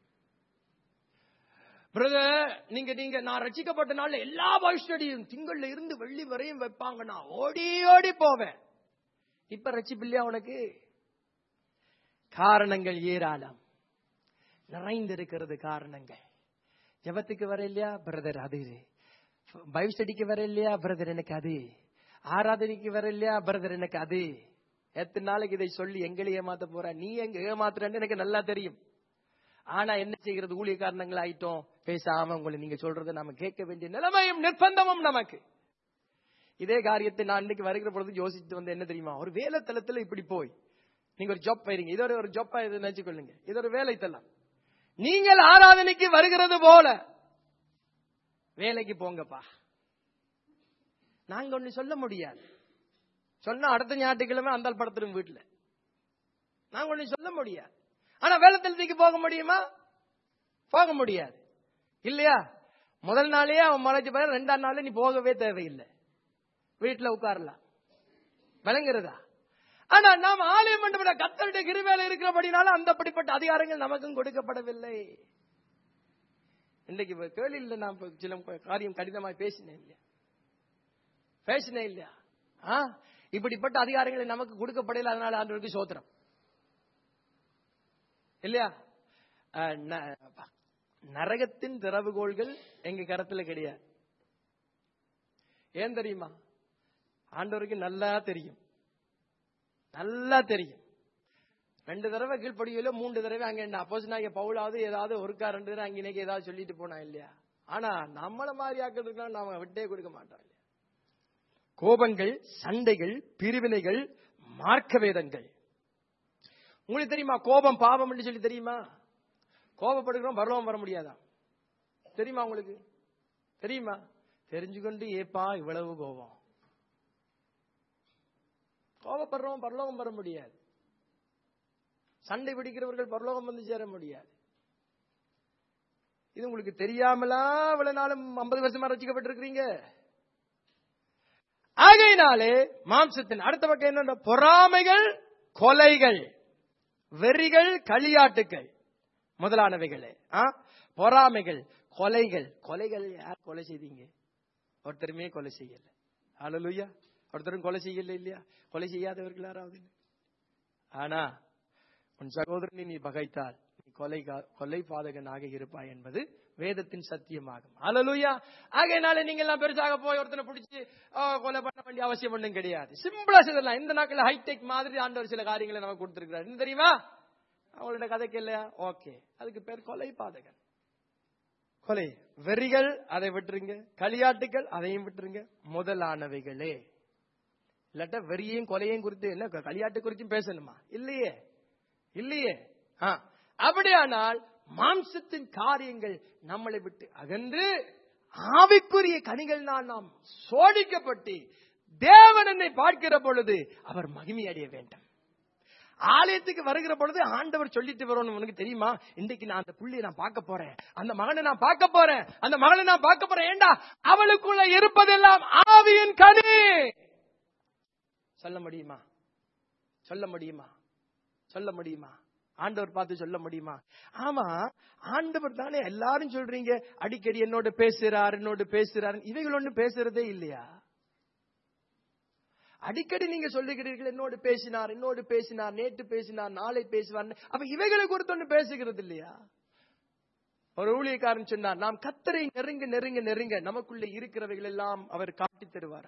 பிரதர் நீங்க நீங்க நான் ரட்சிக்கப்பட்ட நாள்ல எல்லா பைஸ்டடியும் திங்கள்ல இருந்து வெள்ளி வரையும் வைப்பாங்க நான் ஓடி ஓடி போவேன் இப்ப ரட்சிப்பில்லையா உனக்கு காரணங்கள் ஏராளம் நிறைந்திருக்கிறது காரணங்கள் ஜெபத்துக்கு வர இல்லையா பிரதர் அது பைபிள் ஸ்டடிக்கு வர இல்லையா பிரதர் எனக்கு அது ஆராதனைக்கு வர இல்லையா பிரதர் எனக்கு அது எத்தனை நாளைக்கு இதை சொல்லி எங்களை ஏமாத்த போற நீ எங்க ஏமாத்துறன்னு எனக்கு நல்லா தெரியும் ஆனா என்ன செய்கிறது ஊழிய காரணங்கள் ஆயிட்டோம் பேசாம உங்களை நீங்க சொல்றதை நாம கேட்க வேண்டிய நிலைமையும் நிர்பந்தமும் நமக்கு இதே காரியத்தை நான் இன்னைக்கு வருகிற பொழுது யோசிச்சுட்டு வந்து என்ன தெரியுமா ஒரு வேலைத்தளத்துல இப்படி போய் நீங்க ஒரு ஜாப் போயிருங்க இது ஒரு ஒரு ஜாப்பா இது நினைச்சுக்கொள்ளுங்க இது ஒரு வேலைத்தளம் நீங்கள் ஆராதனைக்கு வருகிறது போல வேலைக்கு போங்கப்பா நாங்க ஒண்ணு சொல்ல முடியாது சொன்னா அடுத்த ஞாயிற்றுக்கிழமை அந்த படத்திலும் வீட்டுல நாங்க ஒண்ணு சொல்ல முடியாது ஆனா வேலைத்தளத்துக்கு போக முடியுமா போக முடியாது இல்லையா முதல் நாளே அவன் மறைச்சு பாரு ரெண்டாம் நாள் நீ போகவே தேவையில்லை வீட்டுல உட்காரலாம் விளங்குறதா ஆனா நாம் ஆலயம் மண்டப கத்தருடைய கிருவேல இருக்கிறபடினால அந்த படிப்பட்ட அதிகாரங்கள் நமக்கும் கொடுக்கப்படவில்லை இன்னைக்கு இப்ப கேள்வியில் நான் இப்ப சில காரியம் கடினமாய் பேசினேன் இல்லையா பேசினேன் இல்லையா ஆ இப்படிப்பட்ட அதிகாரங்களை நமக்கு கொடுக்கப்படல அதனால ஆண்டவருக்கு சோத்திரம் இல்லையா ஆ, ந- நரகத்தின் திறவுகோள்கள் எங்க கரத்துல கிடையாது ஏன் தெரியுமா ஆண்டவருக்கு நல்லா தெரியும் நல்லா தெரியும் ரெண்டு தடவை கீழ்ப்படியில மூன்று தடவை அங்க என்ன அப்போஸ் நாங்க பவுலாவது ஏதாவது ஒருக்கா ரெண்டு தடவை அங்க இன்னைக்கு ஏதாவது சொல்லிட்டு போனா இல்லையா ஆனா நம்மள மாதிரி ஆக்கிறதுக்கு நாம விட்டே கொடுக்க மாட்டோம் இல்லையா கோபங்கள் சண்டைகள் பிரிவினைகள் மார்க்க வேதங்கள் உங்களுக்கு தெரியுமா கோபம் பாவம் என்று சொல்லி தெரியுமா கோபப்படுகிறோம் வரலவும் வர முடியாதா தெரியுமா உங்களுக்கு தெரியுமா தெரிஞ்சுக்கொண்டு ஏப்பா இவ்வளவு கோபம் கோபப்படுறோம் பரலோகம் வர முடியாது சண்டை பிடிக்கிறவர்கள் பரலோகம் வந்து சேர முடியாது இது உங்களுக்கு தெரியாமலா இவ்வளவு நாளும் ஐம்பது வருஷமா ரசிக்கப்பட்டிருக்கிறீங்க ஆகையினாலே மாம்சத்தின் அடுத்த பக்கம் என்ன பொறாமைகள் கொலைகள் வெறிகள் களியாட்டுக்கள் முதலானவைகளே ஆ? பொறாமைகள் கொலைகள் கொலைகள் யார் கொலை செய்தீங்க ஒருத்தருமே கொலை செய்யல ஹalleluya ஒருத்தரும் கொலை செய்யல இல்லையா கொலை செய்யாதவர்கள் யாராவது ஆனா உன் சகோதரனை நீ பகைத்தால் கொலை கொலை பாதகனாக இருப்பாய் என்பது வேதத்தின் சத்தியமாகும் அலலுயா ஆகையினால நீங்க எல்லாம் பெருசாக போய் ஒருத்தனை பிடிச்சி ஆ, கொலை பண்ண வேண்டிய அவசியம் ஒன்றும் கிடையாது சிம்பிளா செய்தலாம் இந்த நாட்கள் ஹைடெக் மாதிரி ஆண்டவர் சில காரியங்களை நமக்கு கொடுத்திருக்கிறார் இன்னும் தெரியுமா அவங்களோட கதைக்கு இல்லையா ஓகே அதுக்கு பேர் கொலை பாதகன் கொலை வெறிகள் அதை விட்டுருங்க களியாட்டுகள் அதையும் விட்டுருங்க முதலானவைகளே இல்லாட்டா வெறியையும் கொலையையும் குறித்து என்ன க- களியாட்டு குறிச்சும் பேசணுமா இல்லையே இல்லையே ஆ, அப்படியானால் மாம்சத்தின் காரியங்கள் நம்மளை விட்டு அகன்று ஆவிக்குரிய கனிகள் தான் நாம் சோடிக்கப்பட்டு தேவன் என்னை பார்க்கிற பொழுது அவர் மகிமை அடைய வேண்டும் ஆலயத்துக்கு வருகிற பொழுது ஆண்டவர் சொல்லிட்டு வரணும் உனக்கு தெரியுமா இன்னைக்கு நான் அந்த புள்ளியை நான் பார்க்க போறேன் அந்த மகனை நான் பார்க்க போறேன் அந்த மகளை நான் பார்க்க போறேன் ஏண்டா அவளுக்குள்ள இருப்பதெல்லாம் ஆவியின் கனி சொல்ல முடியுமா சொல்ல முடியுமா சொல்ல முடியுமா ஆண்டவர் பார்த்து சொல்ல முடியுமா ஆமா ஆண்டவர் தானே எல்லாரும் சொல்றீங்க அடிக்கடி என்னோட பேசுறார் என்னோட பேசுறாரு இவைகள் ஒண்ணு பேசுறதே இல்லையா அடிக்கடி நீங்க சொல்லுகிறீர்கள் என்னோடு பேசினார் என்னோடு பேசினார் நேற்று பேசினார் நாளை பேசுவார் அப்ப இவைகளை குறித்து ஒண்ணு பேசுகிறது இல்லையா ஒரு ஊழியக்காரன் சொன்னார் நாம் கத்தரை நெருங்க நெருங்க நெருங்க நமக்குள்ள இருக்கிறவைகள் எல்லாம் அவர் காட்டி தருவாரா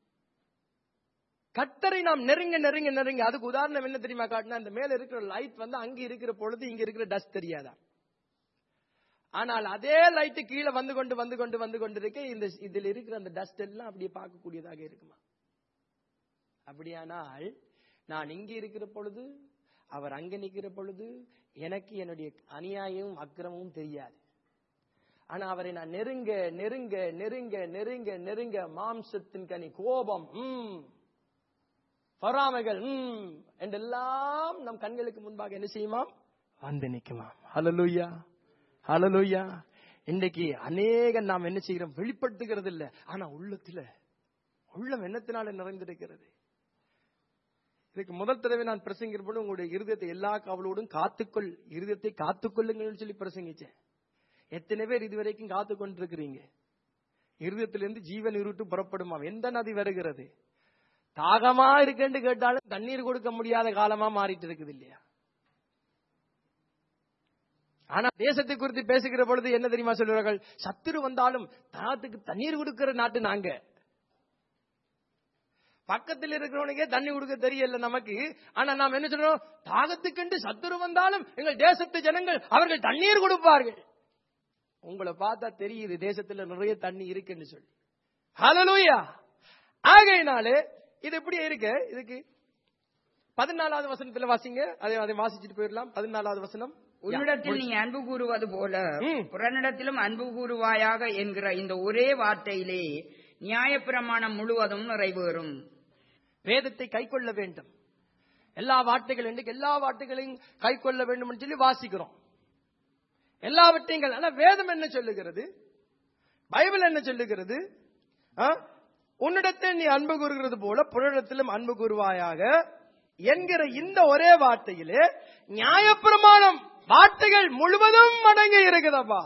கத்தரை நாம் நெருங்க நெருங்க நெருங்க அதுக்கு உதாரணம் என்ன தெரியுமா காட்டினா இந்த மேல இருக்கிற லைட் வந்து அங்க இருக்கிற பொழுது இங்க இருக்கிற டஸ்ட் தெரியாதா ஆனால் அதே லைட் கீழே வந்து கொண்டு வந்து கொண்டு வந்து கொண்டு இருக்க இந்த இதில் இருக்கிற அந்த டஸ்ட் எல்லாம் அப்படியே பார்க்கக்கூடியதாக இருக்குமா அப்படியானால் நான் இங்க இருக்கிற பொழுது அவர் அங்க நிக்கிற பொழுது எனக்கு என்னுடைய அநியாயமும் அக்கிரமும் தெரியாது ஆனா அவரை நான் நெருங்க நெருங்க நெருங்க நெருங்க நெருங்க மாம்சத்தின் கனி கோபம் ம் பொறாமைகள் ம் என்றெல்லாம் நம் கண்களுக்கு முன்பாக என்ன செய்யுமாம் வந்து நிக்குமாம் ஹalleluya ஹalleluya இன்னைக்கு அநேக நாம் என்ன செய்கிறோம் வெளிப்படுத்துகிறது இல்ல ஆனா உள்ளத்துல உள்ளம் என்னத்தினால நிறைந்திருக்கிறது இதுக்கு முதல் தடவை நான் பிரசங்கிற போது உங்களுடைய இருதயத்தை எல்லா காவலோடும் காத்துக்கொள் இருதயத்தை காத்துக்கொள்ளுங்கள்னு சொல்லி பிரசங்கிச்சேன் எத்தனை பேர் இதுவரைக்கும் காத்து கொண்டிருக்கிறீங்க இருதயத்திலிருந்து ஜீவன் இருட்டு புறப்படுமா எந்த நதி வருகிறது தாகமா இருக்குன்னு கேட்டாலும் தண்ணீர் கொடுக்க முடியாத காலமா மாறிட்டு இருக்குது இல்லையா ஆனா தேசத்தை குறித்து பேசுகிற பொழுது என்ன தெரியுமா சொல்லுவார்கள் சத்துரு வந்தாலும் தாகத்துக்கு தண்ணீர் கொடுக்கிற நாட்டு நாங்க பக்கத்தில் இருக்கிறவனுக்கே தண்ணி கொடுக்க தெரியல நமக்கு ஆனா நாம் என்ன சொல்றோம் தாகத்துக்கென்று சத்துரு வந்தாலும் எங்கள் தேசத்து ஜனங்கள் அவர்கள் தண்ணீர் கொடுப்பார்கள் உங்களை பார்த்தா தெரியுது தேசத்துல நிறைய தண்ணி இருக்குன்னு சொல்லி ஹalleluya ஆகையினாலே இது எப்படி இருக்கு இதுக்கு பதினாலாவது வசனத்துல வாசிங்க அதை அதை வாசிச்சுட்டு போயிடலாம் பதினாலாவது வசனம்
உன்னிடத்தில் நீ அன்பு கூறுவது போல
ம்.
புறனிடத்திலும் அன்பு கூறுவாயாக என்கிற இந்த ஒரே வார்த்தையிலே நியாயப்பிரமாணம் முழுவதும் நிறைவேறும்
வேதத்தை கைக்கொள்ள வேண்டும் எல்லா வார்த்தைகள் இன்றைக்கு எல்லா வார்த்தைகளையும் கைக்கொள்ள வேண்டும் என்று சொல்லி வாசிக்கிறோம் எல்லாவற்றையும் கை- ஆனா வேதம் என்ன சொல்லுகிறது பைபிள் என்ன சொல்லுகிறது ஆ? உன்னிடத்தில் நீ அன்பு கூறுகிறது போல புறத்திலும் அன்பு கூறுவாயாக என்கிற இந்த ஒரே வார்த்தையிலே நியாயப்பிரமாணம் வார்த்தைகள் முழுவதும் அடங்கி இருக்குதப்பா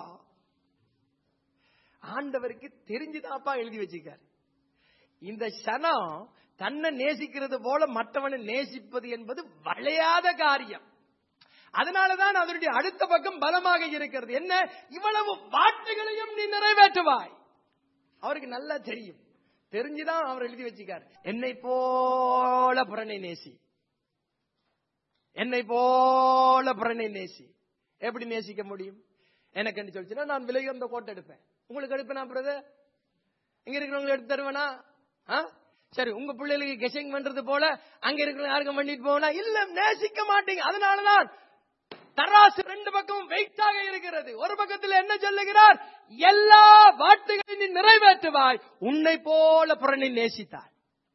ஆண்டவருக்கு தெரிஞ்சுதாப்பா எழுதி வச்சிருக்காரு இந்த சனம் தன்னை நேசிக்கிறது போல மற்றவனை நேசிப்பது என்பது வளையாத காரியம் அதனாலதான் அதனுடைய அடுத்த பக்கம் பலமாக இருக்கிறது என்ன இவ்வளவு வார்த்தைகளையும் நீ நிறைவேற்றுவாய் அவருக்கு நல்லா தெரியும் தெரிஞ்சுதான் அவர் எழுதி வச்சிருக்காரு என்னை போல புறனை நேசி என்னை போல புறனை நேசி எப்படி நேசிக்க முடியும் எனக்கு என்ன சொல்லிச்சுன்னா நான் விலை உயர்ந்த கோட்டை எடுப்பேன் உங்களுக்கு எடுப்பேனா பிரதர் இங்க இருக்கிறவங்களை எடுத்து தருவேனா ஆ? சரி உங்க பிள்ளைகளுக்கு கெஷிங் பண்றது போல அங்க இருக்கிற யாருக்கும் பண்ணிட்டு போனா இல்ல நேசிக்க மாட்டீங்க அதனாலதான் தராசு ரெண்டு பக்கமும் வெயிட்டாக இருக்கிறது ஒரு பக்கத்தில் என்ன சொல்லுகிறார் எல்லா வார்த்தைகளையும் நீ நிறைவேற்றுவாய் உன்னை போல புறனை நேசித்தாய்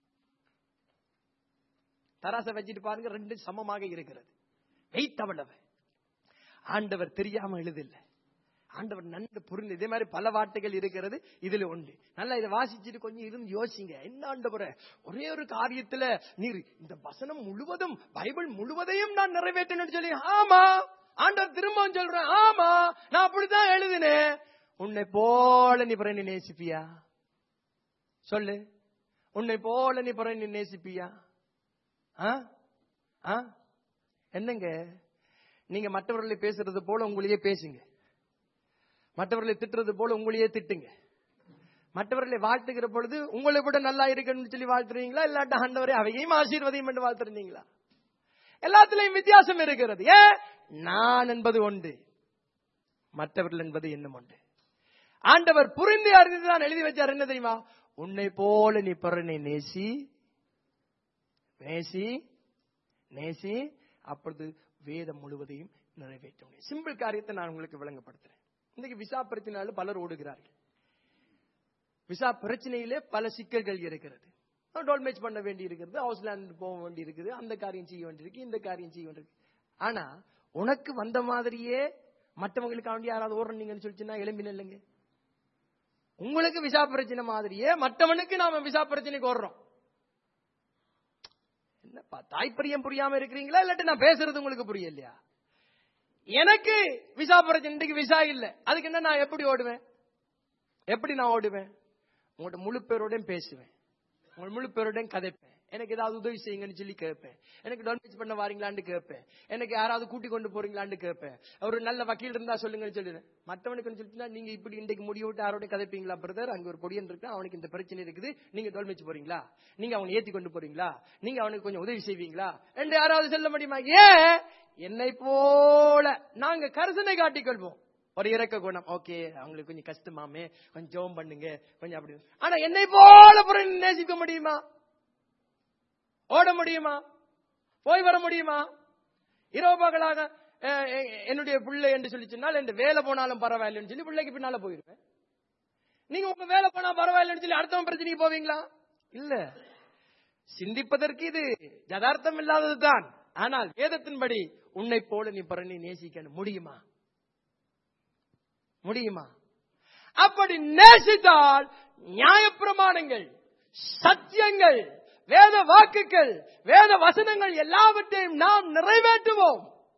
தராசை வச்சுட்டு பாருங்க ரெண்டு சமமாக இருக்கிறது வெயிட் அவ்வளவு ஆண்டவர் தெரியாம எழுதில்லை ஆண்டவர் நன்கு புரிந்து இதே மாதிரி பல வார்த்தைகள் இருக்கிறது இதுல உண்டு நல்லா இதை வாசிச்சுட்டு கொஞ்சம் இருந்து யோசிங்க என்ன ஆண்டவரே ஒரே ஒரு காரியத்துல நீர் இந்த வசனம் முழுவதும் பைபிள் முழுவதையும் நான் நிறைவேற்றணும்னு சொல்லி ஆமா ஆண்டவர் திரும்பவும் சொல்றேன் ஆமா நான் அப்படித்தான் எழுதினேன் உன்னை போல நீ பிறனை நேசிப்பியா சொல்லு உன்னை போல நீ பிறனை நேசிப்பியா ஆ? ஆ? என்னங்க நீங்க மற்றவர்களை பேசுறது போல உங்களையே பேசுங்க மற்றவர்களை திட்டுறது போல உங்களையே திட்டுங்க மற்றவர்களை வாழ்த்துகிற பொழுது உங்களை விட நல்லா இருக்கணும்னு சொல்லி வாழ்த்துறீங்களா இல்லாட்டா ஆண்டவரே அவையும் ஆசீர்வதியும் என்று வாழ்த்துறீங்களா எல்லாத்துலயும் வித்தியாசம் இருக்கிறது ஏன் நான் என்பது ஒன்று மற்றவர்கள் என்பது இன்னும் ஒன்று ஆண்டவர் புரிந்து அறிந்துதான் எழுதி வச்சார் என்ன தெரியுமா உன்னை போல நீ பிறனை நேசி நேசி நேசி அப்பொழுது வேதம் முழுவதையும் நிறைவேற்ற முடியும் சிம்பிள் காரியத்தை நான் உங்களுக்கு விளங்கப்படுத்துறேன் இன்னைக்கு விசா பிரச்சனையால பலர் ஓடுகிறார்கள் விசா பிரச்சனையிலே பல சிக்கல்கள் இருக்கிறது டோல்மேஜ் பண்ண வேண்டி இருக்கிறது ஹவுஸ்லேண்ட் போக வேண்டி இருக்குது அந்த காரியம் செய்ய வேண்டியிருக்கு இந்த காரியம் செய்ய வேண்டியிருக்கு ஆனா உனக்கு வந்த மாதிரியே மற்றவங்களுக்கு வேண்டி யாராவது ஓடுறீங்கன்னு சொல்லிச்சுன்னா எலும்பின இல்லைங்க உங்களுக்கு விசா பிரச்சனை மாதிரியே மற்றவனுக்கு நாம விசா பிரச்சனைக்கு ஓடுறோம் என்னப்பா தாய்ப்பரியம் புரியாம இருக்கிறீங்களா இல்லாட்டி நான் பேசுறது உங்களுக்கு புரியலையா எனக்கு விசா பிரச்சனை இன்றைக்கு விசா இல்ல அதுக்கு என்ன நான் எப்படி ஓடுவேன் எப்படி நான் ஓடுவேன் உங்கள்ட்ட முழு பேரோடையும் பேசுவேன் உங்க முழு பேரோடையும் கதைப்பேன் எனக்கு ஏதாவது உதவி செய்யுங்கன்னு சொல்லி கேட்பேன் எனக்கு டொனேட் பண்ண வாரீங்களான்னு கேட்பேன் எனக்கு யாராவது கூட்டி கொண்டு போறீங்களான்னு கேட்பேன் ஒரு நல்ல வக்கீல் இருந்தா சொல்லுங்கன்னு சொல்லிடுறேன் மற்றவனுக்கு சொல்லிட்டுனா நீங்க இப்படி இன்றைக்கு முடிய விட்டு யாரோட கதைப்பீங்களா பிரதர் அங்க ஒரு பொடியன் இருக்கு அவனுக்கு இந்த பிரச்சனை இருக்குது நீங்க டொல்மிச்சு போறீங்களா நீங்க அவனை ஏத்தி கொண்டு போறீங்களா நீங்க அவனுக்கு கொஞ்சம் உதவி செய்வீங்களா என்று யாராவது சொல்ல முடியுமா ஏன் என்னை போல நாங்க கரிசனை காட்டிக்கொள்வோம் ஒரு இறக்க குணம் ஓகே அவங்களுக்கு கொஞ்சம் கஷ்டமாமே கொஞ்சம் ஜெபம் பண்ணுங்க கொஞ்சம் அப்படி ஆனா என்னை போல புறம் நேசிக்க முடியுமா ஓட முடியுமா போய் வர முடியுமா இரவு பகலாக அஹ், எ- என்னுடைய பிள்ளை என்று சொல்லி சொன்னால் என் வேலை போனாலும் பரவாயில்லைன்னு சொல்லி பிள்ளைக்கு பின்னால போயிருப்பேன் நீங்க உங்க வேலை போனா பரவாயில்லைன்னு சொல்லி அடுத்தவன் பிரச்சனைக்கு போவீங்களா இல்ல சிந்திப்பதற்கு இது யதார்த்தம் இல்லாததுதான் ஆனால் வேதத்தின்படி உன்னை போல நீ பிறனை நேசிக்க முடியுமா முடியுமா அப்படி நேசித்தால் நியாயப்பிரமாணங்கள் சத்தியங்கள் வேத வாக்குகள் வேத வசனங்கள் எல்லாவற்றையும் நாம் நிறைவேற்றுவோம்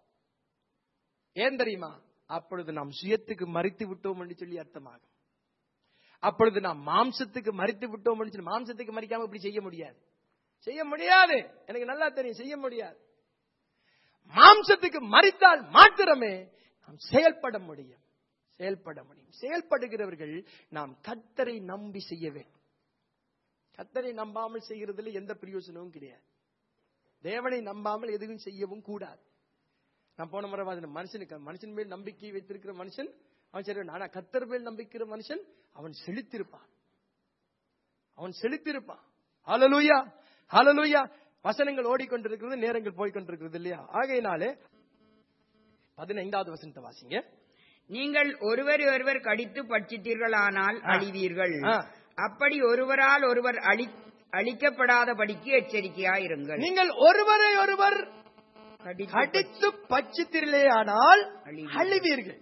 ஏன் தெரியுமா அப்பொழுது நாம் சுயத்துக்கு மறித்து விட்டோம் என்று சொல்லி அர்த்தமாகும் அப்பொழுது நாம் மாம்சத்துக்கு மறித்து விட்டோம் என்று சொல்லி மாம்சத்துக்கு மறிக்காம இப்படி செய்ய முடியாது செய்ய முடியாது எனக்கு நல்லா தெரியும் செய்ய முடியாது மாம்சத்துக்கு மறித்தால் மாத்திரமே நாம் செயல்பட முடியும் செயல்பட முடியும் செயல்படுகிறவர்கள் நாம் கத்தரை நம்பி செய்ய வேண்டும் கத்தரை நம்பாமல் செய்கிறதுல எந்த பிரயோஜனமும் கிடையாது தேவனை நம்பாமல் எதுவும் செய்யவும் கூடாது நான் போன முறை வாதின மனுஷனுக்கு மனுஷன் மேல் நம்பிக்கை வைத்திருக்கிற மனுஷன் அவன் சரி ஆனா கத்தர் மேல் நம்பிக்கிற மனுஷன் அவன் செழித்திருப்பான் அவன் செழித்திருப்பான் ஹalleluya ஹalleluya வசனங்கள் ஓடிக்கொண்டிருக்கிறது நேரங்கள் போய்க்கொண்டிருக்கிறது இல்லையா ஆகையினாலே பதினைந்தாவது வசனத்தை வாசிங்க
நீங்கள் ஒருவரை ஒருவர் கடித்து பட்சித்தீர்களானால்
ஆ.
அழிவீர்கள்
ஆ.
அப்படி ஒருவரால் ஒருவர் அழி அழிக்கப்படாதபடிக்கு எச்சரிக்கையாயிருங்கள்
நீங்கள் ஒருவரை ஒருவர்
கடித்து
கடித்து பட்சித்திரலேயானால்
அழிவீர்கள்.
அழிவீர்கள்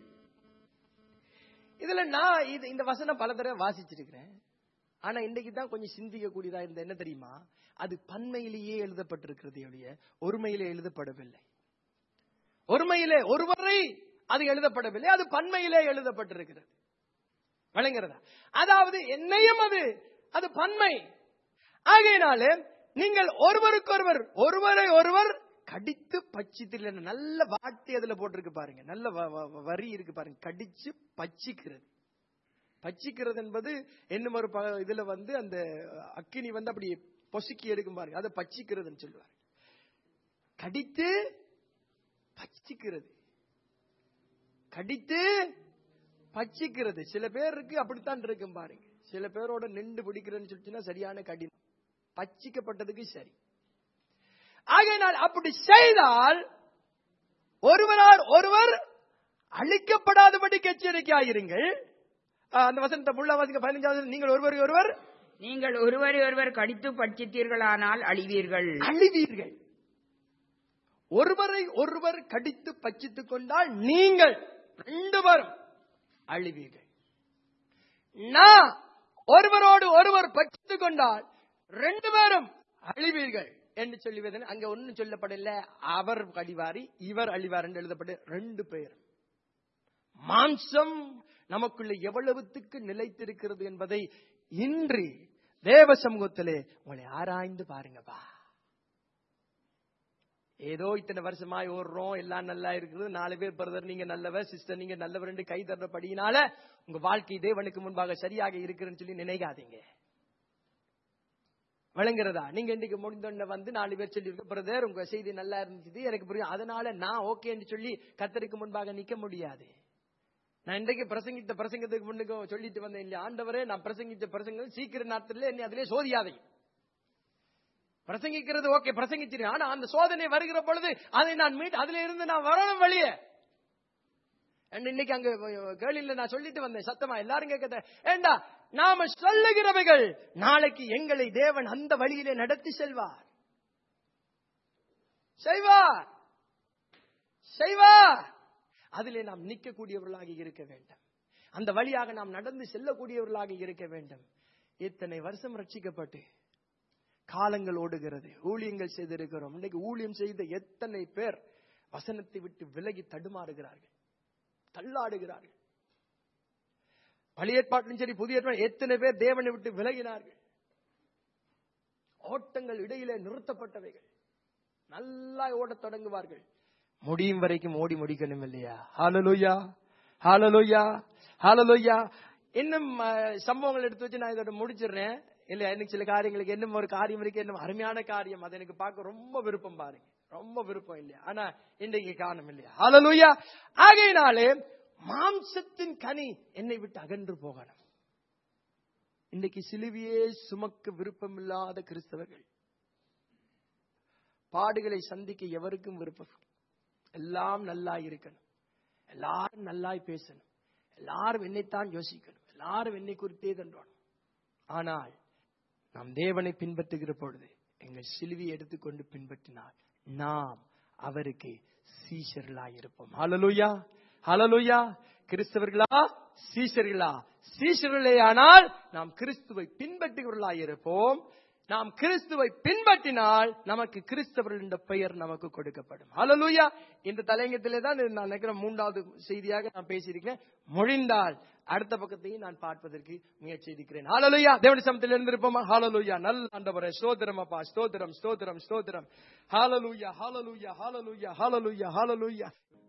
இதுல நான் இது இந்த வசனம் பல தடவை வாசிச்சிருக்கிறேன் ஆனா இன்னைக்கு தான் கொஞ்சம் சிந்திக்க கூடியதா இருந்த என்ன தெரியுமா அது பன்மையிலேயே எழுதப்பட்டிருக்கிறது ஒழிய ஒருமையிலே எழுதப்படவில்லை ஒருமையிலே ஒருவரை அது எழுதப்படவில்லை அது பன்மையிலே எழுதப்பட்டிருக்கிறது வழங்குறதா அதாவது என்னையும் அது அது பன்மை ஆகையினாலே நீங்கள் ஒருவருக்கொருவர் ஒருவரை ஒருவர் கடித்து பச்சித்தில் நல்ல வார்த்தை அதுல போட்டிருக்கு பாருங்க நல்ல வ- வ- வ- வரி இருக்கு பாருங்க கடிச்சு பச்சிக்கிறது பச்சிக்கிறது என்பது என்னும் ஒரு ப- இதுல வந்து அந்த அக்கினி வந்து அப்படி பொசுக்கி எடுக்கும் பாருங்க அதை பச்சிக்கிறதுன்னு சொல்லுவாங்க கடித்து பச்சிக்கிறது கடித்து பச்சிக்கிறது சில பேருக்கு அப்படித்தான் இருக்கும் பாருங்க சில பேரோட நின்று பிடிக்கிறேன்னு சொல்லிச்சுன்னா சரியான கடினம் பச்சிக்கப்பட்டதுக்கு சரி ஆகையினால் அப்படி செய்தால் ஒருவரால் ஒருவர் அழிக்கப்படாதபடிக்கு எச்சரிக்கையாயிருங்கள் ஆஹ் அந்த வசனத்தை முள்ள வாசிக்க பதினஞ்சாவது நீங்கள் ஒருவருக்கு ஒருவர்
நீங்கள் ஒருவரை ஒருவர் கடித்து பட்சித்தீர்களானால் அழிவீர்கள்
அழிவீர்கள் ஒருவரை ஒருவர் கடித்து பச்சித்துக் கொண்டால் நீங்கள் ரெண்டு பேரும் அழிவீர்கள் நான் ஒருவரோடு ஒருவர் பச்சித்துக் கொண்டால் ரெண்டு பேரும் அழிவீர்கள் என்று சொல்லுவதன் அங்க ஒன்னும் சொல்லப்படல அவர் அழிவாரி இவர் அழிவார் என்று எழுதப்பட்டு ரெண்டு பேர் மாம்சம் நமக்குள்ள எவ்வளவுத்துக்கு நிலைத்திருக்கிறது என்பதை இன்று தேவ சமூகத்திலே உங்களை ஆராய்ந்து பாருங்கப்பா ஏதோ இத்தனை வருஷமாய் ஓடுறோம் எல்லாம் நல்லா இருக்குது நாலு பேர் பிரதர் நீங்க நல்லவர் சிஸ்டர் நீங்க நல்லவர் கை தர்றபடியினால உங்க வாழ்க்கை தேவனுக்கு முன்பாக சரியாக இருக்குன்னு சொல்லி நினைக்காதீங்க விளங்குறதா நீங்க இன்னைக்கு முடிந்தோடனே வந்து நாலு பேர் சொல்லி பிரதர் உங்க செய்தி நல்லா இருந்துச்சு எனக்கு புரியும் அதனால நான் ஓகேன்னு சொல்லி கத்தருக்கு முன்பாக நிக்க முடியாது நான் இன்றைக்கு பிரசங்கித்த பிரசங்கத்துக்கு முன்னுக்கு சொல்லிட்டு வந்தேன் இல்லையா ஆண்டவரே நான் பிரசங்கித்த பிரசங்கம் சீக்கிர நேரத்துல என்னை அதிலே சோதியாதை பிரசங்கிக்கிறது ஓகே பிரசங்கிச்சிரு ஆனா அந்த சோதனை வருகிற பொழுது அதை நான் மீட் அதுல இருந்து நான் வரணும் வெளியே And இன்னைக்கு அங்க கேள்வியில நான் சொல்லிட்டு வந்தேன் சத்தமா எல்லாரும் கேட்கத ஏண்டா நாம சொல்லுகிறவைகள் நாளைக்கு எங்களை தேவன் அந்த வழியிலே நடத்தி செல்வார் செய்வார் செய்வார் அதிலே நாம் நிற்கக்கூடியவர்களாக இருக்க வேண்டும் அந்த வழியாக நாம் நடந்து செல்லக்கூடியவர்களாக இருக்க வேண்டும் இத்தனை வருஷம் ரட்சிக்கப்பட்டு காலங்கள் ஓடுகிறது ஊழியங்கள் செய்திருக்கிறோம் இன்னைக்கு ஊழியம் செய்த எத்தனை பேர் வசனத்தை விட்டு விலகி தடுமாறுகிறார்கள் தள்ளாடுகிறார்கள் பழைய ஏற்பாட்டிலும் சரி புதிய ஏற்பாடு எத்தனை பேர் தேவனை விட்டு விலகினார்கள் ஓட்டங்கள் இடையிலே நிறுத்தப்பட்டவைகள் நல்லா ஓடத் தொடங்குவார்கள் முடியும் வரைக்கும் ஓடி முடிக்கணும் இல்லையா ஹாலலுயா ஹாலலுயா ஹாலலுயா இன்னும் அஹ், சம்பவங்கள் எடுத்து வச்சு நான் இதோட முடிச்சிடுறேன் இல்ல எனக்கு சில காரியங்களுக்கு இன்னும் ஒரு காரியம் இருக்கு இன்னும் அருமையான காரியம் அதை எனக்கு பார்க்க ரொம்ப விருப்பம் பாருங்க ரொம்ப விருப்பம் இல்லையா ஆனா இன்றைக்கு காணும் இல்லையா ஹalleluya ஆகையினாலே மாம்சத்தின் கனி என்னை விட்டு அகன்று போகணும் இன்னைக்கு சிலுவையே சுமக்க விருப்பமில்லாத கிறிஸ்தவர்கள் பாடுகளை சந்திக்க எவருக்கும் விருப்பம் எல்லாம் நல்லா இருக்கணும் எல்லாரும் நல்லாய் பேசணும் எல்லாரும் என்னைத்தான் யோசிக்கணும் எல்லாரும் என்னை குறித்தே தன்றோம் ஆனால் நாம் தேவனை பின்பற்றுகிற பொழுது எங்கள் சிலுவை எடுத்துக்கொண்டு பின்பற்றினால் நாம் அவருக்கு சீஷர்களாய் இருப்போம் ஹalleluya ஹalleluya கிறிஸ்தவர்களா சீஷர்களா சீஷர்களே ஆனால் நாம் கிறிஸ்துவை பின்பற்றுகிறவர்களாய் இருப்போம் நாம் கிறிஸ்துவை பின்பற்றினால் நமக்கு கிறிஸ்தவர்கள் என்ற பெயர் நமக்கு கொடுக்கப்படும் ஹalleluya இந்த தலையங்கத்திலே தான் இது நான் நினைக்கிறேன் மூன்றாவது செய்தியாக நான் பேசியிருக்கிறேன் முடிந்தால் அடுத்த பக்கத்தையும் நான் பார்ப்பதற்கு முயற்சி இருக்கிறேன் ஹalleluya தேவனுடைய சமத்தில் இருந்திருப்போமா ஹalleluya நல்ல ஆண்டவரே ஸ்தோத்திரம் அப்பா ஸ்தோத்திரம் ஸ்தோத்திரம் ஸ்தோத்திரம் ஹalleluya ஹalleluya ஹalleluya ஹalleluya ஹalleluya